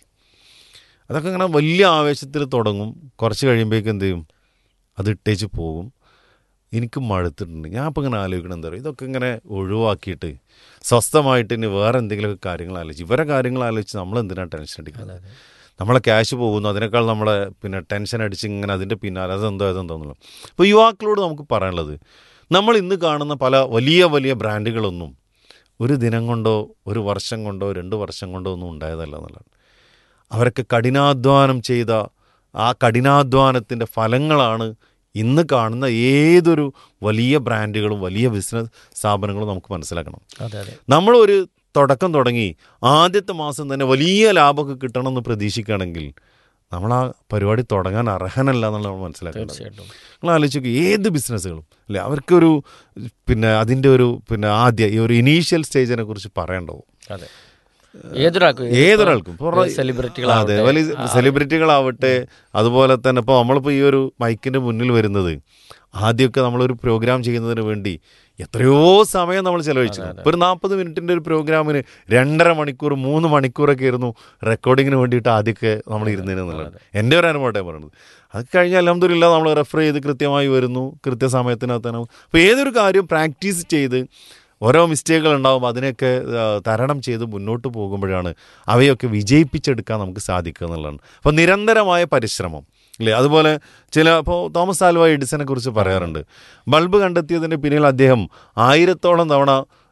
അതൊക്കെ ഇങ്ങനെ വലിയ ആവേശത്തിൽ തുടങ്ങും കുറച്ച് കഴിയുമ്പോഴേക്കും എന്ത് ചെയ്യും അത് ഇട്ടേച്ച് പോകും എനിക്ക് മടുത്തിട്ടുണ്ട് ഞാൻ അപ്പോൾ ഇങ്ങനെ ആലോചിക്കണം എന്താ പറയുക ഇതൊക്കെ ഇങ്ങനെ ഒഴിവാക്കിയിട്ട് സ്വസ്ഥമായിട്ട് ഇനി വേറെ എന്തെങ്കിലുമൊക്കെ കാര്യങ്ങൾ ആലോചിച്ച് ഇവരെ കാര്യങ്ങൾ ആലോചിച്ച് നമ്മൾ എന്തിനാണ് ടെൻഷൻ അടിക്കുന്നത് നമ്മളെ ക്യാഷ് പോകുന്നു അതിനേക്കാൾ നമ്മളെ പിന്നെ ടെൻഷൻ അടിച്ച് ഇങ്ങനെ അതിൻ്റെ പിന്നാലെ അതെന്തോ അതെന്തോ എന്നുള്ളത് അപ്പോൾ യുവാക്കളോട് നമുക്ക് പറയാനുള്ളത് നമ്മൾ ഇന്ന് കാണുന്ന പല വലിയ വലിയ ബ്രാൻഡുകളൊന്നും ഒരു ദിനം കൊണ്ടോ ഒരു വർഷം കൊണ്ടോ രണ്ട് വർഷം കൊണ്ടോ ഒന്നും ഉണ്ടായതല്ല എന്നുള്ളതാണ് അവരൊക്കെ കഠിനാധ്വാനം ചെയ്ത ആ കഠിനാധ്വാനത്തിൻ്റെ ഫലങ്ങളാണ് ഇന്ന് കാണുന്ന ഏതൊരു വലിയ ബ്രാൻഡുകളും വലിയ ബിസിനസ് സ്ഥാപനങ്ങളും നമുക്ക് മനസ്സിലാക്കണം അതെ അതെ നമ്മളൊരു തുടക്കം തുടങ്ങി ആദ്യത്തെ മാസം തന്നെ വലിയ ലാഭമൊക്കെ കിട്ടണമെന്ന് പ്രതീക്ഷിക്കുകയാണെങ്കിൽ നമ്മൾ ആ പരിപാടി തുടങ്ങാൻ അർഹനല്ല എന്നുള്ള നമ്മൾ മനസ്സിലാക്കേണ്ടത് തീർച്ചയായിട്ടും നിങ്ങൾ ആലോചിക്കുക ഏത് ബിസിനസ്സുകളും അല്ലേ അവർക്കൊരു പിന്നെ അതിൻ്റെ ഒരു പിന്നെ ആദ്യ ഈ ഒരു ഇനീഷ്യൽ സ്റ്റേജിനെ കുറിച്ച് പറയണ്ടാവും അതെ ഏതൊരാൾക്കും ഏതൊരാൾക്കും ഇപ്പോൾ പറഞ്ഞ- സെലിബ്രിറ്റികളാവട്ടെ അതെ വലിയ സെലിബ്രിറ്റികളാവട്ടെ അതുപോലെ തന്നെ ഇപ്പോൾ നമ്മളിപ്പോൾ ഈ ഒരു മൈക്കിൻ്റെ മുന്നിൽ വരുന്നത് ആദ്യമൊക്കെ നമ്മളൊരു പ്രോഗ്രാം ചെയ്യുന്നതിന് വേണ്ടി എത്രയോ സമയം നമ്മൾ ചെലവഴിച്ചു ഇപ്പോൾ ഒരു നാൽപ്പത് മിനിറ്റിൻ്റെ ഒരു പ്രോഗ്രാമിന് രണ്ടര മണിക്കൂർ മൂന്ന് മണിക്കൂറൊക്കെ ആയിരുന്നു റെക്കോർഡിങ്ങിന് വേണ്ടിയിട്ട് ആദ്യമൊക്കെ നമ്മൾ ഇരുന്നതിനുള്ളത് എൻ്റെ ഒരു അനുഭവമായിട്ട് പറയുന്നത് അത് കഴിഞ്ഞാൽ അലഹമില്ല നമ്മൾ റെഫർ ചെയ്ത് കൃത്യമായി വരുന്നു കൃത്യസമയത്തിനകത്ത് തന്നെ അപ്പോൾ ഏതൊരു കാര്യം പ്രാക്ടീസ് ചെയ്ത് ഓരോ മിസ്റ്റേക്കുകൾ ഉണ്ടാവും അതിനെയൊക്കെ ആ, തരണം ചെയ്ത് മുന്നോട്ട് പോകുമ്പോഴാണ് അവയൊക്കെ വിജയിപ്പിച്ചെടുക്കാൻ നമുക്ക് സാധിക്കുക എന്നുള്ളതാണ് അപ്പോൾ നിരന്തരമായ പരിശ്രമം ഇല്ലേ അതുപോലെ ചില ഇപ്പോൾ തോമസ് ആൽവ എഡിസനെ കുറിച്ച് പറയാറുണ്ട് ബൾബ് കണ്ടെത്തിയതിൻ്റെ പിന്നിൽ അദ്ദേഹം ആയിരത്തോളം തവണ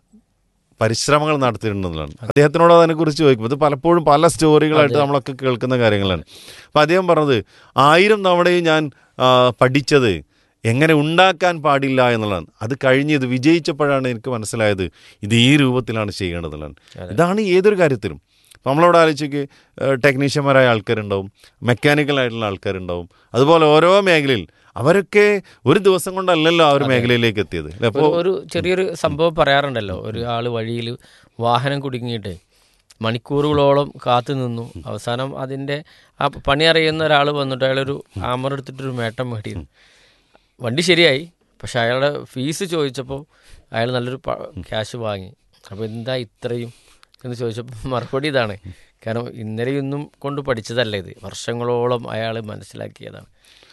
പരിശ്രമങ്ങൾ നടത്തിയിട്ടുണ്ടെന്നുള്ളതാണ് അദ്ദേഹത്തിനോട് അതിനെക്കുറിച്ച് ചോദിക്കും ഇത് പലപ്പോഴും പല സ്റ്റോറികളായിട്ട് നമ്മളൊക്കെ കേൾക്കുന്ന കാര്യങ്ങളാണ് അപ്പോൾ അദ്ദേഹം പറഞ്ഞത് ആയിരം തവണയും ഞാൻ ആ, പഠിച്ചത് എങ്ങനെ ഉണ്ടാക്കാൻ പാടില്ല എന്നുള്ളതാണ് അത് കഴിഞ്ഞ് ഇത് വിജയിച്ചപ്പോഴാണ് എനിക്ക് മനസ്സിലായത് ഇത് ഈ രൂപത്തിലാണ് ചെയ്യേണ്ടതെന്നുള്ളതാണ് ഇതാണ് ഏതൊരു കാര്യത്തിലും അപ്പോൾ നമ്മളവിടെ ആലോചിക്ക് ടെക്നീഷ്യന്മാരായ ആൾക്കാരുണ്ടാവും മെക്കാനിക്കൽ ആയിട്ടുള്ള ആൾക്കാരുണ്ടാവും അതുപോലെ ഓരോ മേഖലയിൽ അവരൊക്കെ ഒരു ദിവസം കൊണ്ടല്ലല്ലോ ആ ഒരു മേഖലയിലേക്ക് എത്തിയത് അല്ലേ? അപ്പോൾ ഒരു- ഒരു ചെറിയൊരു സംഭവം പറയാറുണ്ടല്ലോ ഒരു ആള് വഴിയിൽ വാഹനം കുടുങ്ങിയിട്ട് മണിക്കൂറുകളോളം കാത്തു നിന്നു അവസാനം അതിന്റെ ആ പണി അറിയുന്ന ഒരാൾ വന്നിട്ട് അയാളൊരു ആമർ എടുത്തിട്ടൊരു മേട്ടം മേടിയിരുന്നു വണ്ടി ശരിയായി പക്ഷെ അയാളുടെ ഫീസ് ചോദിച്ചപ്പോൾ അയാൾ നല്ലൊരു ക്യാഷ് വാങ്ങി അപ്പോൾ എന്താ ഇത്രയും എന്ന് ചോദിച്ചപ്പോൾ മറുപടി ഇതാണ് കാരണം ഇന്നലെയൊന്നും കൊണ്ട് പഠിച്ചതല്ല ഇത് വർഷങ്ങളോളം അയാൾ മനസ്സിലാക്കിയതാണ്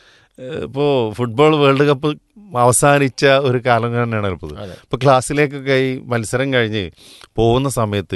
ഇപ്പോൾ ഫുട്ബോൾ വേൾഡ് കപ്പ് അവസാനിച്ച ഒരു കാലം തന്നെയാണ് ഇപ്പോൾ അതെ. ഇപ്പോൾ ക്ലാസ്സിലേക്കൊക്കെ ഈ മത്സരം കഴിഞ്ഞ് പോകുന്ന സമയത്ത്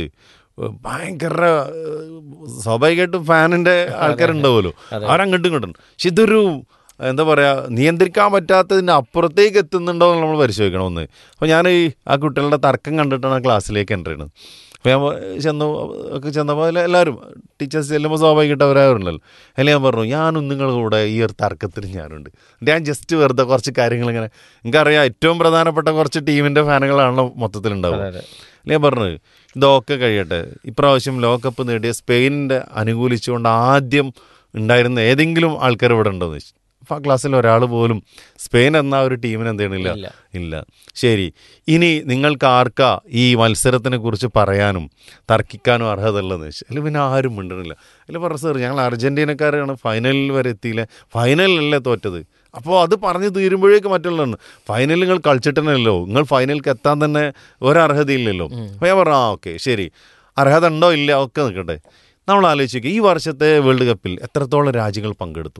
ഭയങ്കര ഏഹ്, സ്വാഭാവികമായിട്ടും ഫാനിൻ്റെ ആൾക്കാരുണ്ടാവുമല്ലോ അവരങ്ങോട്ടും ഇങ്ങോട്ടും പക്ഷെ ഇതൊരു എന്താ പറയുക നിയന്ത്രിക്കാൻ പറ്റാത്തതിൻ്റെ അപ്പുറത്തേക്ക് എത്തുന്നുണ്ടോ എന്ന് നമ്മൾ പരിശോധിക്കണം ഒന്ന് അപ്പോൾ ഞാൻ ഈ ആ കുട്ടികളുടെ തർക്കം കണ്ടിട്ടാണ് ആ ക്ലാസ്സിലേക്ക് എൻ്റർ ചെയ്യുന്നത് അപ്പോൾ ഞാൻ ചെന്നു ഒക്കെ ചെന്നപ്പോൾ അതിൽ എല്ലാവരും ടീച്ചേഴ്സ് ചെല്ലുമ്പോൾ സ്വാഭാവികമായിട്ട് അവരാറുണ്ടല്ലോ അതിൽ ഞാൻ പറഞ്ഞു ഞാനും നിങ്ങളുടെ കൂടെ ഈ ഒരു തർക്കത്തിന് ഞാനുണ്ട് എന്നിട്ട് ഞാൻ ജസ്റ്റ് വെറുതെ കുറച്ച് കാര്യങ്ങൾ ഇങ്ങനെ എനിക്കറിയാം ഏറ്റവും പ്രധാനപ്പെട്ട കുറച്ച് ടീമിൻ്റെ ഫാനുകളാണല്ലോ മൊത്തത്തിലുണ്ടാവുക അതെ. അല്ലേ ഞാൻ പറഞ്ഞത് ഇതൊക്കെ കഴിയട്ടെ ഇപ്രാവശ്യം ലോകകപ്പ് നേടിയ സ്പെയിനിൻ്റെ അനുകൂലിച്ചുകൊണ്ട് ആദ്യം ഉണ്ടായിരുന്ന ഏതെങ്കിലും ആൾക്കാർ ഇവിടെ ഉണ്ടോ എന്ന് ചോദിച്ചു അപ്പോൾ ആ ക്ലാസ്സിൽ ഒരാൾ പോലും സ്പെയിൻ എന്ന ഒരു ടീമിന് എന്ത് ചെയ്യണില്ല ഇല്ല. ഇല്ല ശരി ഇനി നിങ്ങൾക്ക് ആർക്കാ ഈ മത്സരത്തിനെ കുറിച്ച് പറയാനും തർക്കിക്കാനും അർഹത ഉള്ളതെന്ന് വെച്ചാൽ അല്ലെങ്കിൽ പിന്നെ ആരും മിണ്ടണില്ല അതിൽ പറഞ്ഞു സാർ ഞങ്ങൾ അർജൻറ്റീനക്കാരാണ് ഫൈനലിൽ വരെ എത്തിയില്ല ഫൈനലിലല്ലേ തോറ്റത് അപ്പോൾ അത് പറഞ്ഞു തീരുമ്പോഴേക്ക് മറ്റുള്ളതാണ് ഫൈനലിൽ നിങ്ങൾ കളിച്ചിട്ടല്ലോ നിങ്ങൾ ഫൈനലിലേക്ക് എത്താൻ തന്നെ ഒരർഹതയില്ലല്ലോ അപ്പോൾ ഞാൻ പറഞ്ഞു ആ ഓക്കെ ശരി അർഹത ഉണ്ടോ ഇല്ല ഒക്കെ നിൽക്കട്ടെ നമ്മൾ ആലോചിക്കുക ഈ വർഷത്തെ വേൾഡ് കപ്പിൽ എത്രത്തോളം രാജ്യങ്ങൾ പങ്കെടുത്തു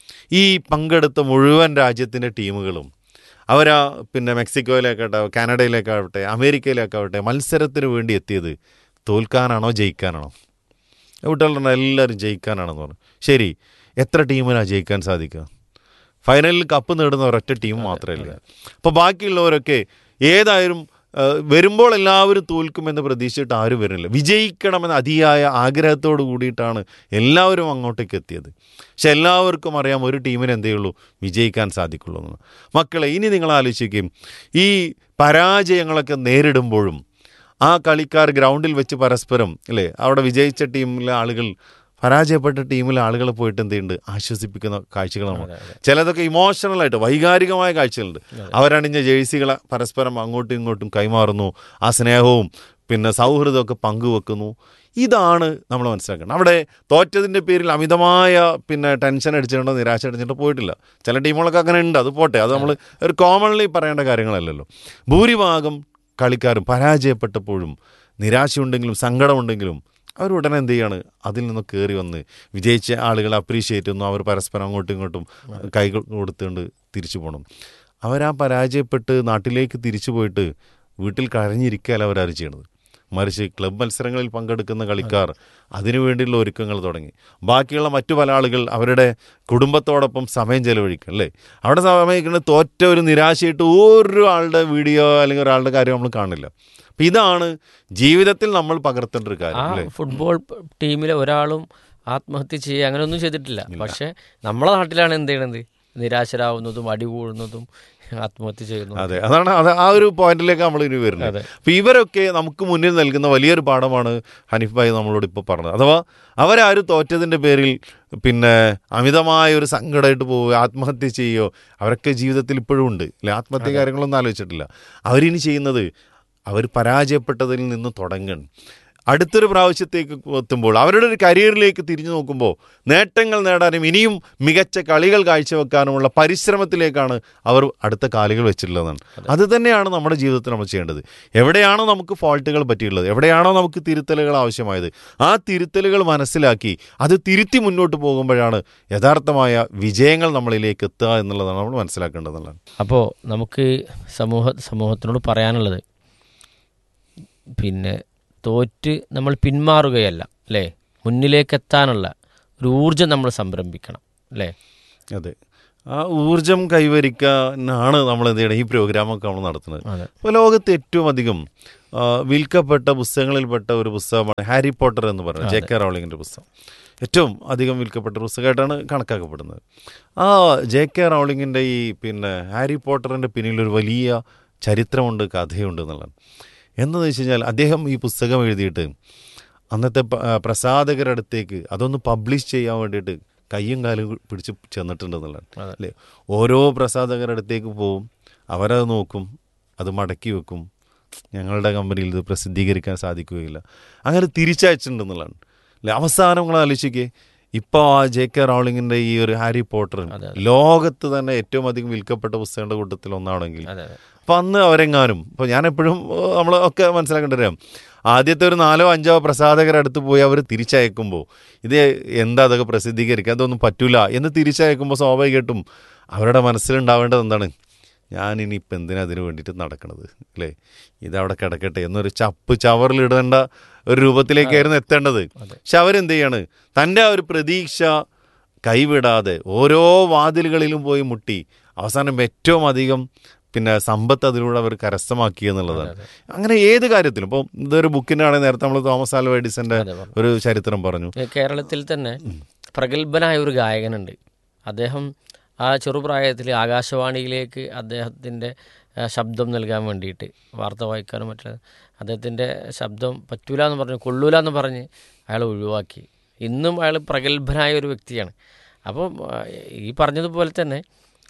ഈ പങ്കെടുത്ത മുഴുവൻ രാജ്യത്തിൻ്റെ ടീമുകളും അവരാ പിന്നെ മെക്സിക്കോയിലേക്കാവട്ടെ കാനഡയിലേക്കാവട്ടെ അമേരിക്കയിലേക്കാവട്ടെ മത്സരത്തിന് വേണ്ടി എത്തിയത് തോൽക്കാനാണോ ജയിക്കാനാണോ കുട്ടികളുടെ എല്ലാവരും ജയിക്കാനാണെന്ന് പറഞ്ഞു ശരി എത്ര ടീമിനാണ് ജയിക്കാൻ സാധിക്കുക ഫൈനലിൽ കപ്പ് നേടുന്ന ഒരൊറ്റ ടീം മാത്രമല്ല അപ്പോൾ ബാക്കിയുള്ളവരൊക്കെ ഏതായാലും ആ, വരുമ്പോൾ എല്ലാവരും തോൽക്കുമെന്ന് പ്രതീക്ഷിച്ചിട്ട് ആരും വരുന്നില്ല വിജയിക്കണമെന്ന അതിയായ ആഗ്രഹത്തോട് കൂടിയിട്ടാണ് എല്ലാവരും അങ്ങോട്ടേക്ക് എത്തിയത് പക്ഷെ എല്ലാവർക്കും അറിയാം ഒരു ടീമിന് എന്തേ ഉള്ളൂ വിജയിക്കാൻ സാധിക്കുള്ളൂ എന്ന് മക്കളെ ഇനി നിങ്ങൾ ആലോചിക്കുകയും ഈ പരാജയങ്ങളൊക്കെ നേരിടുമ്പോഴും ആ കളിക്കാർ ഗ്രൗണ്ടിൽ വെച്ച് പരസ്പരം അല്ലേ അവിടെ വിജയിച്ച ടീമിലെ ആളുകൾ പരാജയപ്പെട്ട ടീമിലെ ആളുകൾ പോയിട്ട് എന്ത് ചെയ്യുന്നുണ്ട് ആശ്വസിപ്പിക്കുന്ന കാഴ്ചകൾ നമ്മൾ ചിലതൊക്കെ ഇമോഷണൽ ആയിട്ട് വൈകാരികമായ കാഴ്ചകളുണ്ട് അവരണിഞ്ഞ ജേഴ്സികളെ പരസ്പരം അങ്ങോട്ടും ഇങ്ങോട്ടും കൈമാറുന്നു ആ സ്നേഹവും പിന്നെ സൗഹൃദമൊക്കെ പങ്കുവെക്കുന്നു ഇതാണ് നമ്മൾ മനസ്സിലാക്കണം അവിടെ തോറ്റതിൻ്റെ പേരിൽ അമിതമായ പിന്നെ ടെൻഷൻ അടിച്ചിട്ടുണ്ടോ നിരാശ അടിച്ചിട്ടോ പോയിട്ടില്ല ചില ടീമുകളൊക്കെ അങ്ങനെ ഉണ്ട് അത് പോട്ടെ അത് നമ്മൾ ഒരു കോമൺലി പറയേണ്ട കാര്യങ്ങളല്ലല്ലോ ഭൂരിഭാഗം കളിക്കാരും പരാജയപ്പെട്ടപ്പോഴും നിരാശയുണ്ടെങ്കിലും സങ്കടമുണ്ടെങ്കിലും അവർ ഉടനെ എന്ത് ചെയ്യാണ് അതിൽ നിന്ന് കയറി വന്ന് വിജയിച്ച ആളുകളെ അപ്രീഷിയേറ്റ് ചെയ്യുന്നു അവർ പരസ്പരം അങ്ങോട്ടും ഇങ്ങോട്ടും കൈ കൊടുത്തുകൊണ്ട് തിരിച്ചു പോകണം അവരാ പരാജയപ്പെട്ട് നാട്ടിലേക്ക് തിരിച്ചു പോയിട്ട് വീട്ടിൽ കരഞ്ഞിരിക്കുകയല്ല അവരാരും ചെയ്യണത് മറിച്ച് ക്ലബ് മത്സരങ്ങളിൽ പങ്കെടുക്കുന്ന കളിക്കാർ അതിനുവേണ്ടിയുള്ള ഒരുക്കങ്ങൾ തുടങ്ങി ബാക്കിയുള്ള മറ്റു പല ആളുകൾ അവരുടെ കുടുംബത്തോടൊപ്പം സമയം ചെലവഴിക്കും അല്ലേ അവിടെ സമയം തോറ്റ ഒരു നിരാശയായിട്ട് ഒരു ആളുടെ വീഡിയോ അല്ലെങ്കിൽ ഒരാളുടെ കാര്യം നമ്മൾ കാണില്ല അപ്പം ഇതാണ് ജീവിതത്തിൽ നമ്മൾ പകർത്തേണ്ട ഒരു ആ കാര്യം അല്ലേ ഫുട്ബോൾ ടീമിലെ ഒരാളും ആത്മഹത്യ ചെയ്യുക അങ്ങനെയൊന്നും ചെയ്തിട്ടില്ല പക്ഷെ നമ്മളെ നാട്ടിലാണ് എന്ത് ചെയ്യണത് നിരാശരാകുന്നതും അടികൂടുന്നതും ആത്മഹത്യ ചെയ്യുന്നതും അതെ അതാണ് അത് ആ ഒരു പോയിന്റിലേക്ക് നമ്മൾ ഇനി വരുന്നത് അതെ. അപ്പോൾ ഇവരൊക്കെ നമുക്ക് മുന്നിൽ നൽകുന്ന വലിയൊരു പാഠമാണ് ഹനീഫ് ഭായി നമ്മളോട് ഇപ്പോൾ പറഞ്ഞത് അഥവാ അവരാരും തോറ്റതിൻ്റെ പേരിൽ പിന്നെ അമിതമായ ഒരു സങ്കടമായിട്ട് പോവുക ആത്മഹത്യ ചെയ്യുകയോ അവരൊക്കെ ജീവിതത്തിൽ ഇപ്പോഴും ഉണ്ട് അല്ലെ ആത്മഹത്യ കാര്യങ്ങളൊന്നും ആലോചിച്ചിട്ടില്ല അവരിനി ചെയ്യുന്നത് അവർ പരാജയപ്പെട്ടതിൽ നിന്ന് തുടങ്ങണം അടുത്തൊരു പ്രാവശ്യത്തേക്ക് എത്തുമ്പോൾ അവരുടെ ഒരു കരിയറിലേക്ക് തിരിഞ്ഞു നോക്കുമ്പോൾ നേട്ടങ്ങൾ നേടാനും ഇനിയും മികച്ച കളികൾ കാഴ്ചവെക്കാനുമുള്ള പരിശ്രമത്തിലേക്കാണ് അവർ അടുത്ത കാലുകൾ വെച്ചിട്ടുള്ളതാണ് അത് തന്നെയാണ് നമ്മുടെ ജീവിതത്തിൽ നമ്മൾ ചെയ്യേണ്ടത് എവിടെയാണോ നമുക്ക് ഫോൾട്ടുകൾ പറ്റിയുള്ളത് എവിടെയാണോ നമുക്ക് തിരുത്തലുകൾ ആവശ്യമായത് ആ തിരുത്തലുകൾ മനസ്സിലാക്കി അത് തിരുത്തി മുന്നോട്ട് പോകുമ്പോഴാണ് യഥാർത്ഥമായ വിജയങ്ങൾ നമ്മളിലേക്ക് എത്തുക എന്നുള്ളതാണ് നമ്മൾ മനസ്സിലാക്കേണ്ടതെന്നുള്ളതാണ് അപ്പോൾ നമുക്ക് സമൂഹ സമൂഹത്തിനോട് പറയാനുള്ളത് പിന്നെ തോറ്റ് നമ്മൾ പിന്മാറുകയല്ല അല്ലേ മുന്നിലേക്ക് എത്താനുള്ള ഒരു ഊർജം നമ്മൾ സംരംഭിക്കണം അല്ലേ അതെ ആ ഊർജം കൈവരിക്കാനാണ് നമ്മൾ എന്ത് ചെയ്യണം ഈ പ്രോഗ്രാമൊക്കെ നമ്മൾ നടത്തുന്നത് അതെ ഇപ്പോൾ ലോകത്ത് ഏറ്റവും അധികം ആ, വിൽക്കപ്പെട്ട പുസ്തകങ്ങളിൽപ്പെട്ട ഒരു പുസ്തകമാണ് ഹാരി പോട്ടർ എന്ന് പറയുന്നത് ജെ കെ റൗളിങ്ങിൻ്റെ പുസ്തകം ഏറ്റവും അധികം വിൽക്കപ്പെട്ട പുസ്തകമായിട്ടാണ് കണക്കാക്കപ്പെടുന്നത് ആ ജെ കെ റൗളിങ്ങിൻ്റെ ഈ പിന്നെ ഹാരി പോട്ടറിൻ്റെ പിന്നിലൊരു വലിയ ചരിത്രമുണ്ട് കഥയുണ്ട് എന്നുള്ളതാണ് എന്താണെന്ന് വെച്ച് കഴിഞ്ഞാൽ അദ്ദേഹം ഈ പുസ്തകം എഴുതിയിട്ട് അന്നത്തെ പ- ആ, പ്രസാധകരുടെ അടുത്തേക്ക് അതൊന്ന് പബ്ലിഷ് ചെയ്യാൻ വേണ്ടിയിട്ട് കയ്യും കാലും പിടിച്ച് ചെന്നിട്ടുണ്ടെന്നുള്ളതാണ് അതെ. അല്ലേ ഓരോ പ്രസാധകരുടെ അടുത്തേക്ക് പോവും അവരത് നോക്കും അത് മടക്കി വെക്കും ഞങ്ങളുടെ കമ്പനിയിൽ ഇത് പ്രസിദ്ധീകരിക്കാൻ സാധിക്കുകയില്ല അങ്ങനെ തിരിച്ചയച്ചിട്ടുണ്ടെന്നുള്ളതാണ് അല്ലേ അവസാനം നിങ്ങൾ ആലോചിക്കേ ഇപ്പോൾ ആ ജെ കെ റൗളിങ്ങിൻ്റെ ഈ ഒരു ഹാരി പോട്ടർ അതെ, ലോകത്ത് തന്നെ ഏറ്റവും അധികം വിൽക്കപ്പെട്ട പുസ്തകങ്ങളുടെ കൂട്ടത്തിൽ ഒന്നാണെങ്കിൽ അതെ അതെ അപ്പം അന്ന് അവരെങ്ങാനും ഇപ്പോൾ ഞാൻ എപ്പോഴും നമ്മൾ ഒക്കെ മനസ്സിലാക്കേണ്ടി വരാം ആദ്യത്തെ ഒരു നാലോ അഞ്ചോ പ്രസാധകരുടെ അടുത്ത് പോയി അവർ തിരിച്ചയക്കുമ്പോൾ ഇത് എന്താ അതൊക്കെ പ്രസിദ്ധീകരിക്കുക അതൊന്നും പറ്റൂല എന്ന് തിരിച്ചയക്കുമ്പോൾ സ്വാഭാവികമായിട്ടും അവരുടെ മനസ്സിലുണ്ടാവേണ്ടത് എന്താണ് ഞാൻ ഇനിയിപ്പോൾ എന്തിനാ അതിന് വേണ്ടിയിട്ട് നടക്കണത് അല്ലേ ഇതവിടെ കിടക്കട്ടെ എന്നൊരു ചപ്പ് ചവറിലിടേണ്ട ഒരു രൂപത്തിലേക്കായിരുന്നു എത്തേണ്ടത് പക്ഷെ അവരെന്ത് ചെയ്യാണ് തൻ്റെ ആ ഒരു പ്രതീക്ഷ കൈവിടാതെ ഓരോ വാതിലുകളിലും പോയി മുട്ടി അവസാനം ഏറ്റവും അധികം പിന്നെ സമ്പത്ത് അതിലൂടെ അവർ കരസ്ഥമാക്കി എന്നുള്ളതാണ് അങ്ങനെ ഏത് കാര്യത്തിലും ഇപ്പോൾ ഇതൊരു ബുക്കിനാണെങ്കിൽ നേരത്തെ നമ്മൾ തോമസ് ആൽവ എഡിസന്റെ അതെ പറഞ്ഞു. ഒരു ചരിത്രം പറഞ്ഞു ഏ, കേരളത്തിൽ തന്നെ പ്രഗത്ഭനായ ഒരു ഗായകനുണ്ട് അദ്ദേഹം ആ ചെറുപ്രായത്തിൽ ആകാശവാണിയിലേക്ക് അദ്ദേഹത്തിൻ്റെ ആ, ശബ്ദം നൽകാൻ വേണ്ടിയിട്ട് വാർത്ത വായിക്കാനും മറ്റുള്ള അദ്ദേഹത്തിൻ്റെ ശബ്ദം പറ്റൂല എന്ന് പറഞ്ഞ് കൊള്ളൂല എന്ന് പറഞ്ഞ് അയാൾ ഒഴിവാക്കി ഇന്നും അയാൾ പ്രഗത്ഭനായ ഒരു വ്യക്തിയാണ് അപ്പം ആ, ഈ പറഞ്ഞതുപോലെ തന്നെ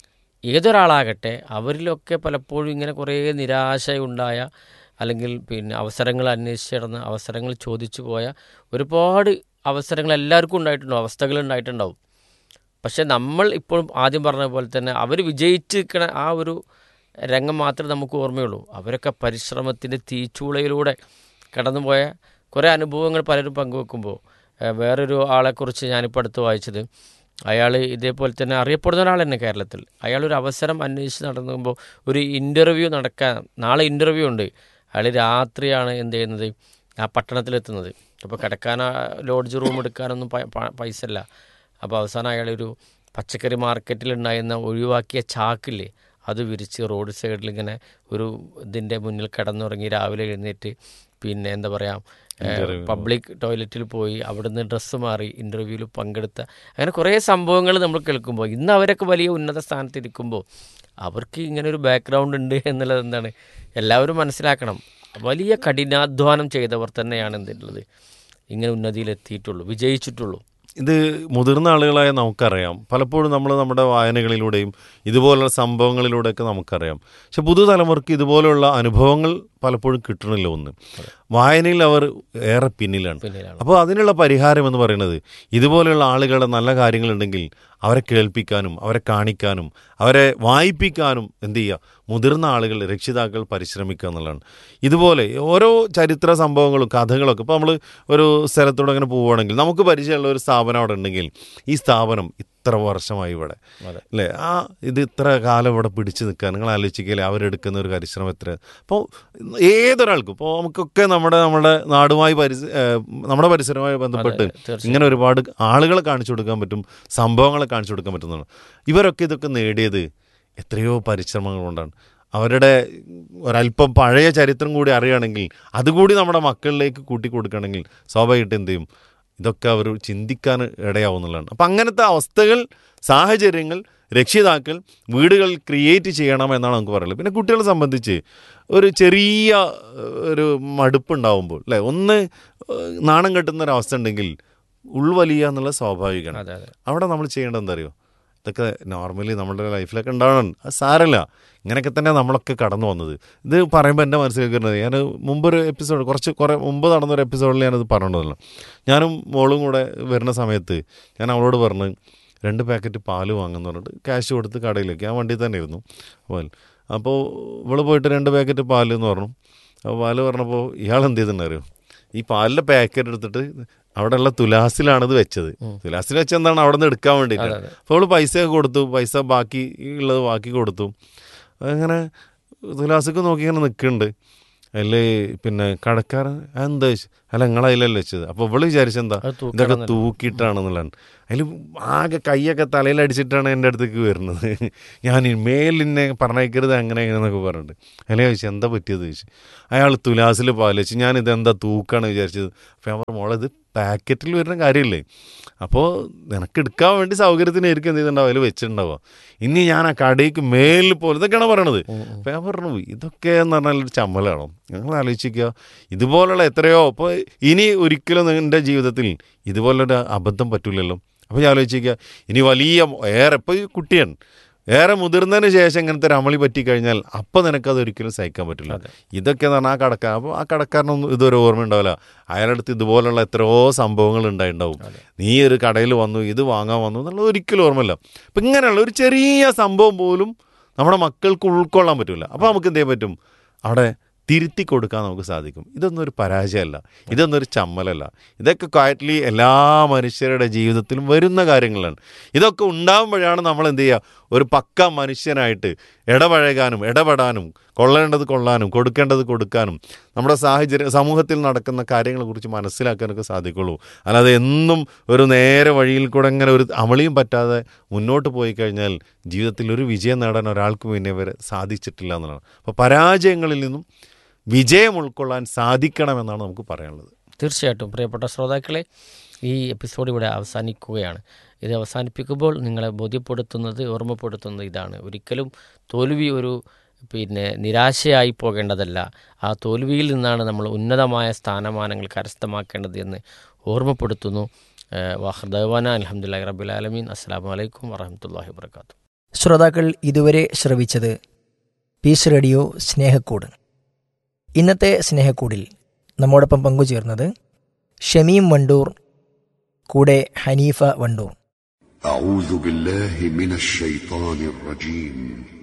ഏതൊരാളാകട്ടെ അവരിലൊക്കെ പലപ്പോഴും ഇങ്ങനെ കുറേ നിരാശയുണ്ടായ അല്ലെങ്കിൽ പിന്നെ അവസരങ്ങൾ അന്വേഷിച്ച് നടന്ന് അവസരങ്ങൾ ചോദിച്ചു പോയ ഒരുപാട് അവസരങ്ങൾ എല്ലാവർക്കും ഉണ്ടായിട്ടുണ്ടാവും അവസ്ഥകൾ ഉണ്ടായിട്ടുണ്ടാവും പക്ഷെ നമ്മൾ ഇപ്പോൾ ആദ്യം പറഞ്ഞ പോലെ തന്നെ അവർ വിജയിച്ച് നിൽക്കണ ആ ഒരു രംഗം മാത്രമേ നമുക്ക് ഓർമ്മയുള്ളൂ അവരൊക്കെ പരിശ്രമത്തിൻ്റെ തീച്ചൂളയിലൂടെ കടന്നുപോയ കുറേ അനുഭവങ്ങൾ പലരും പങ്കുവെക്കുമ്പോൾ ഏഹ്, വേറൊരു ആളെക്കുറിച്ച് ഞാനിപ്പോൾ അടുത്ത് വായിച്ചത് അയാൾ ഇതേപോലെ തന്നെ അറിയപ്പെടുന്ന ഒരാൾ തന്നെ കേരളത്തിൽ അയാളൊരു അവസരം അന്വേഷിച്ച് നടന്നുമ്പോൾ ഒരു ഇൻ്റർവ്യൂ നടക്കാൻ നാളെ ഇൻ്റർവ്യൂ ഉണ്ട് അയാൾ രാത്രിയാണ് എന്ത് ചെയ്യുന്നത് ആ പട്ടണത്തിലെത്തുന്നത് അപ്പോൾ കിടക്കാൻ ആ ലോഡ്ജ് റൂം എടുക്കാനൊന്നും പ- പ- പൈസ ഇല്ല അപ്പോൾ അവസാനം അയാളൊരു പച്ചക്കറി മാർക്കറ്റിലുണ്ടായിരുന്ന ഒഴിവാക്കിയ ചാക്കില്ലേ അത് വിരിച്ച് റോഡ് സൈഡിൽ ഇങ്ങനെ ഒരു ഇതിൻ്റെ മുന്നിൽ കിടന്നുറങ്ങി രാവിലെ എഴുന്നേറ്റ് പിന്നെ എന്താ പറയുക പബ്ലിക് ടോയ്ലറ്റിൽ പോയി അവിടുന്ന് ഡ്രസ്സ് മാറി ഇൻ്റർവ്യൂവിൽ പങ്കെടുത്ത അങ്ങനെ കുറേ സംഭവങ്ങൾ നമ്മൾ കേൾക്കുമ്പോൾ ഇന്ന് അവരൊക്കെ വലിയ ഉന്നത സ്ഥാനത്തിരിക്കുമ്പോൾ അവർക്ക് ഇങ്ങനെ ഒരു ബാക്ക്ഗ്രൗണ്ട് ഉണ്ട് എന്നുള്ളത് എന്താണ് എല്ലാവരും മനസ്സിലാക്കണം വലിയ കഠിനാധ്വാനം ചെയ്തവർ തന്നെയാണ് എന്തുള്ളത് ഇങ്ങനെ ഉന്നതിയിലെത്തിയിട്ടുള്ളൂ വിജയിച്ചിട്ടുള്ളൂ ഇത് മുതിർന്ന ആളുകളായ നമുക്കറിയാം പലപ്പോഴും നമ്മൾ നമ്മുടെ വായനകളിലൂടെയും ഇതുപോലുള്ള സംഭവങ്ങളിലൂടെയൊക്കെ നമുക്കറിയാം പക്ഷെ പുതുതലമുറയ്ക്ക് ഇതുപോലുള്ള അനുഭവങ്ങൾ പലപ്പോഴും കിട്ടണില്ല ഒന്ന് വായനയിൽ അവർ ഏറെ പിന്നിലാണ് പിന്നിലാണ് അപ്പോൾ അതിനുള്ള പരിഹാരം എന്ന് പറയുന്നത് ഇതുപോലെയുള്ള ആളുകളുടെ നല്ല കാര്യങ്ങളുണ്ടെങ്കിൽ അവരെ കേൾപ്പിക്കാനും അവരെ കാണിക്കാനും അവരെ വായിപ്പിക്കാനും എന്ത് ചെയ്യുക മുതിർന്ന ആളുകൾ രക്ഷിതാക്കൾ പരിശ്രമിക്കുക എന്നുള്ളതാണ് ഇതുപോലെ ഓരോ ചരിത്ര സംഭവങ്ങളും കഥകളൊക്കെ ഇപ്പോൾ നമ്മൾ ഒരു സ്ഥലത്തൂടെ അങ്ങനെ പോവുകയാണെങ്കിൽ നമുക്ക് പരിചയമുള്ള ഒരു സ്ഥാപനം അവിടെ ഉണ്ടെങ്കിൽ ഈ സ്ഥാപനം ഇത്ര വർഷമായി ഇവിടെ അതെ. അല്ലേ ആ ഇത് ഇത്ര കാലം ഇവിടെ പിടിച്ചു നിൽക്കാൻ നിങ്ങൾ ആലോചിക്കല്ലേ അവരെടുക്കുന്ന ഒരു പരിശ്രമം എത്ര അപ്പോൾ ഏതൊരാൾക്കും ഇപ്പോൾ നമുക്കൊക്കെ നമ്മുടെ നമ്മുടെ നാടുമായി പരിസ ഏഹ് നമ്മുടെ പരിസരവുമായി ബന്ധപ്പെട്ട് തീർച്ചയായും. ഇങ്ങനെ ഒരുപാട് ആളുകളെ കാണിച്ചു കൊടുക്കാൻ പറ്റും സംഭവങ്ങളെ കാണിച്ചു കൊടുക്കാൻ പറ്റുന്നതാണ് ഇവരൊക്കെ ഇതൊക്കെ നേടിയത് എത്രയോ പരിശ്രമങ്ങൾ കൊണ്ടാണ് അവരുടെ ഒരല്പം പഴയ ചരിത്രം കൂടി അറിയുകയാണെങ്കിൽ അതുകൂടി നമ്മുടെ മക്കളിലേക്ക് കൂട്ടി കൊടുക്കുകയാണെങ്കിൽ സ്വാഭാവികമായിട്ട് എന്ത് ചെയ്യും ഇതൊക്കെ അവർ ചിന്തിക്കാൻ ഇടയാവുന്നുള്ളതാണ് അപ്പം അങ്ങനത്തെ അവസ്ഥകൾ സാഹചര്യങ്ങൾ രക്ഷിതാക്കൾ വീടുകളിൽ ക്രിയേറ്റ് ചെയ്യണം എന്നാണ് നമുക്ക് പറയുന്നത് പിന്നെ കുട്ടികളെ സംബന്ധിച്ച് ഒരു ചെറിയ ഏഹ്, ഒരു മടുപ്പുണ്ടാവുമ്പോൾ അല്ലേ ഒന്ന് ഏഹ്, നാണം കെട്ടുന്ന ഒരു അവസ്ഥ ഉണ്ടെങ്കിൽ ഉൾവലിയ എന്നുള്ളത് സ്വാഭാവികമാണ് അതെ അതെ അവിടെ നമ്മൾ ചെയ്യേണ്ടത് എന്താ അറിയോ ഇതൊക്കെ നോർമലി നമ്മുടെ ലൈഫിലൊക്കെ ഉണ്ടാവണം അത് സാരമില്ല ഇങ്ങനെയൊക്കെ തന്നെ നമ്മളൊക്കെ കടന്നു വന്നത് ഇത് പറയുമ്പോൾ എൻ്റെ മനസ്സിലേക്ക് വരുന്നത് ഞാൻ മുമ്പൊരു എപ്പിസോഡ് കുറച്ച് കുറേ മുമ്പ് നടന്നൊരു എപ്പിസോഡിൽ ഞാനത് പറഞ്ഞിട്ടുണ്ടല്ലോ ഞാനും മോളും കൂടെ വരുന്ന സമയത്ത് ഞാൻ അവളോട് പറഞ്ഞ് രണ്ട് പാക്കറ്റ് പാല് വാങ്ങുന്ന പറഞ്ഞിട്ട് ക്യാഷ് കൊടുത്ത് കടയിലേക്ക് ആ വണ്ടി തന്നെ ഇരുന്നു അപ്പോൾ അപ്പോൾ ഇവള് പോയിട്ട് രണ്ട് പാക്കറ്റ് പാല് എന്ന് പറഞ്ഞു അപ്പോൾ പാല് പറഞ്ഞപ്പോൾ ഇയാൾ എന്ത് ചെയ്തിട്ടുണ്ടറിയോ ഈ പാലിൻ്റെ പാക്കറ്റ് എടുത്തിട്ട് അവിടെയുള്ള തുലാസിലാണ് ഇത് വെച്ചത് തുലാസിൽ വെച്ച് എന്താണ് അവിടെ നിന്ന് എടുക്കാൻ വേണ്ടിയിട്ട് അതെ, അതെ. അപ്പോൾ അവള് പൈസ ഒക്കെ കൊടുത്തു പൈസ ബാക്കി ഉള്ളത് ബാക്കി കൊടുത്തു അങ്ങനെ തുലാസിക്ക് നോക്കി ഇങ്ങനെ നിൽക്കുന്നുണ്ട് അതിൽ പിന്നെ കടക്കാരൻ എന്താ ചോദിച്ചു അല്ല നിങ്ങളതിലല്ലേ വെച്ചത് അപ്പോൾ ഇവള് വിചാരിച്ചെന്താ അത് ഇതൊക്കെ തൂക്കണം തൂക്കിയിട്ടാണെന്നുള്ളതാണ് അതിൽ ആകെ കൈയൊക്കെ തലയിലടിച്ചിട്ടാണ് എൻ്റെ അടുത്തേക്ക് വരുന്നത് ഞാൻ ഈ മേലിന്നെ പറഞ്ഞേക്കരുത് അങ്ങനെ ഇങ്ങനെയെന്നൊക്കെ പറഞ്ഞിട്ട് അതിലെ ചോദിച്ചു എന്താ പറ്റിയത് ചോദിച്ചു അയാൾ തുലാസിൽ പാലിച്ച് ഞാൻ ഇതെന്താ തൂക്കാണ് വിചാരിച്ചത് അപ്പോൾ ഞാൻ പറഞ്ഞു മോളെ ഇത് പാക്കറ്റിൽ വരുന്ന കാര്യമില്ലേ അപ്പോൾ നിനക്ക് എടുക്കാൻ വേണ്ടി സൗകര്യത്തിനായിരിക്കും എന്ത് ചെയ്തിട്ടുണ്ടാവും അതിൽ വെച്ചിട്ടുണ്ടാവുക ഇനി ഞാൻ ആ കടയ്ക്ക് മേലിൽ പോലെ ഇതൊക്കെയാണ് പറയണത് അപ്പോൾ ഞാൻ പറഞ്ഞു ഇതൊക്കെ എന്ന് പറഞ്ഞാൽ ഒരു ചമ്മലാണോ ഞങ്ങൾ ആലോചിക്കുക ഇതുപോലുള്ള എത്രയോ അപ്പോൾ ഇനി ഒരിക്കലും എൻ്റെ ജീവിതത്തിൽ ഇതുപോലൊരു അബദ്ധം പറ്റില്ലല്ലോ അപ്പോൾ ഞാൻ ആലോചിക്കുക ഇനി വലിയ ഏറെ ഇപ്പോൾ ഈ കുട്ടിയാണ് ഏറെ മുതിർന്നതിന് ശേഷം ഇങ്ങനത്തെ ഒരു അമളി പറ്റിക്കഴിഞ്ഞാൽ അപ്പം നിനക്കത് ഒരിക്കലും സഹിക്കാൻ പറ്റില്ല അതെ. ഇതൊക്കെ എന്ന് പറഞ്ഞാൽ ആ കടക്കാരൻ അപ്പോൾ ആ കടക്കാരനൊന്നും ഇതൊരു ഓർമ്മ ഉണ്ടാവില്ല അയാളുടെ അടുത്ത് ഇതുപോലുള്ള എത്രയോ സംഭവങ്ങൾ ഉണ്ടായിട്ടുണ്ടാവും നീ ഒരു കടയിൽ വന്നു ഇത് വാങ്ങാൻ വന്നു എന്നുള്ളത് ഒരിക്കലും ഓർമ്മയില്ല അപ്പം ഇങ്ങനെയുള്ള ഒരു ചെറിയ സംഭവം പോലും നമ്മുടെ മക്കൾക്ക് ഉൾക്കൊള്ളാൻ പറ്റില്ല അപ്പോൾ നമുക്ക് എന്ത് ചെയ്യാൻ പറ്റും അവിടെ തിരുത്തി കൊടുക്കാൻ നമുക്ക് സാധിക്കും ഇതൊന്നും ഒരു പരാജയമല്ല ഇതൊന്നും ഒരു ചമ്മലല്ല ഇതൊക്കെ ക്വയറ്റ്ലി എല്ലാ മനുഷ്യരുടെ ജീവിതത്തിലും വരുന്ന കാര്യങ്ങളാണ് ഇതൊക്കെ ഉണ്ടാകുമ്പോഴാണ് നമ്മൾ എന്ത് ചെയ്യുക ഒരു പക്ക മനുഷ്യനായിട്ട് ഇടപഴകാനും ഇടപെടാനും കൊള്ളേണ്ടത് കൊള്ളാനും കൊടുക്കേണ്ടത് കൊടുക്കാനും നമ്മുടെ സാഹചര്യം സമൂഹത്തിൽ നടക്കുന്ന കാര്യങ്ങളെക്കുറിച്ച് മനസ്സിലാക്കാനൊക്കെ സാധിക്കുള്ളൂ അല്ലാതെ എന്നും ഒരു നേരെ വഴിയിൽ കൂടെ ഇങ്ങനെ ഒരു അമളിയും പറ്റാതെ മുന്നോട്ട് പോയി കഴിഞ്ഞാൽ ജീവിതത്തിൽ ഒരു വിജയം നേടാൻ ഒരാൾക്കും ഇന്നേ വരെ സാധിച്ചിട്ടില്ല എന്നുള്ളതാണ് അപ്പോൾ പരാജയങ്ങളിൽ നിന്നും വിജയം ഉൾക്കൊള്ളാൻ സാധിക്കണമെന്നാണ് നമുക്ക് പറയാനുള്ളത് തീർച്ചയായിട്ടും പ്രിയപ്പെട്ട ശ്രോതാക്കളെ ഈ എപ്പിസോഡ് ഇവിടെ അവസാനിക്കുകയാണ് ഇത് അവസാനിപ്പിക്കുമ്പോൾ നിങ്ങളെ ബോധ്യപ്പെടുത്തുന്നത് ഓർമ്മപ്പെടുത്തുന്നത് ഇതാണ് ഒരിക്കലും തോൽവി ഒരു പിന്നെ നിരാശയായി പോകേണ്ടതല്ല ആ തോൽവിയിൽ നിന്നാണ് നമ്മൾ ഉന്നതമായ സ്ഥാനമാനങ്ങൾ കരസ്ഥമാക്കേണ്ടത് എന്ന് ഓർമ്മപ്പെടുത്തുന്നു വാഹർദവാന അലഹമുല്ലാ റബുലാലമീൻ അസ്സാം വലൈക്കും വറഹമത്തല്ലാഹി വർക്കാത്തു ശ്രോതാക്കൾ ഇതുവരെ ശ്രവിച്ചത് പീസ് റേഡിയോ സ്നേഹക്കൂട് ഇന്നത്തെ സ്നേഹക്കൂടിൽ നമ്മോടൊപ്പം പങ്കുചേർന്നത് ഷമീം വണ്ടൂർ കൂടെ ഹനീഫ വണ്ടൂർ أعوذ بالله من الشيطان الرجيم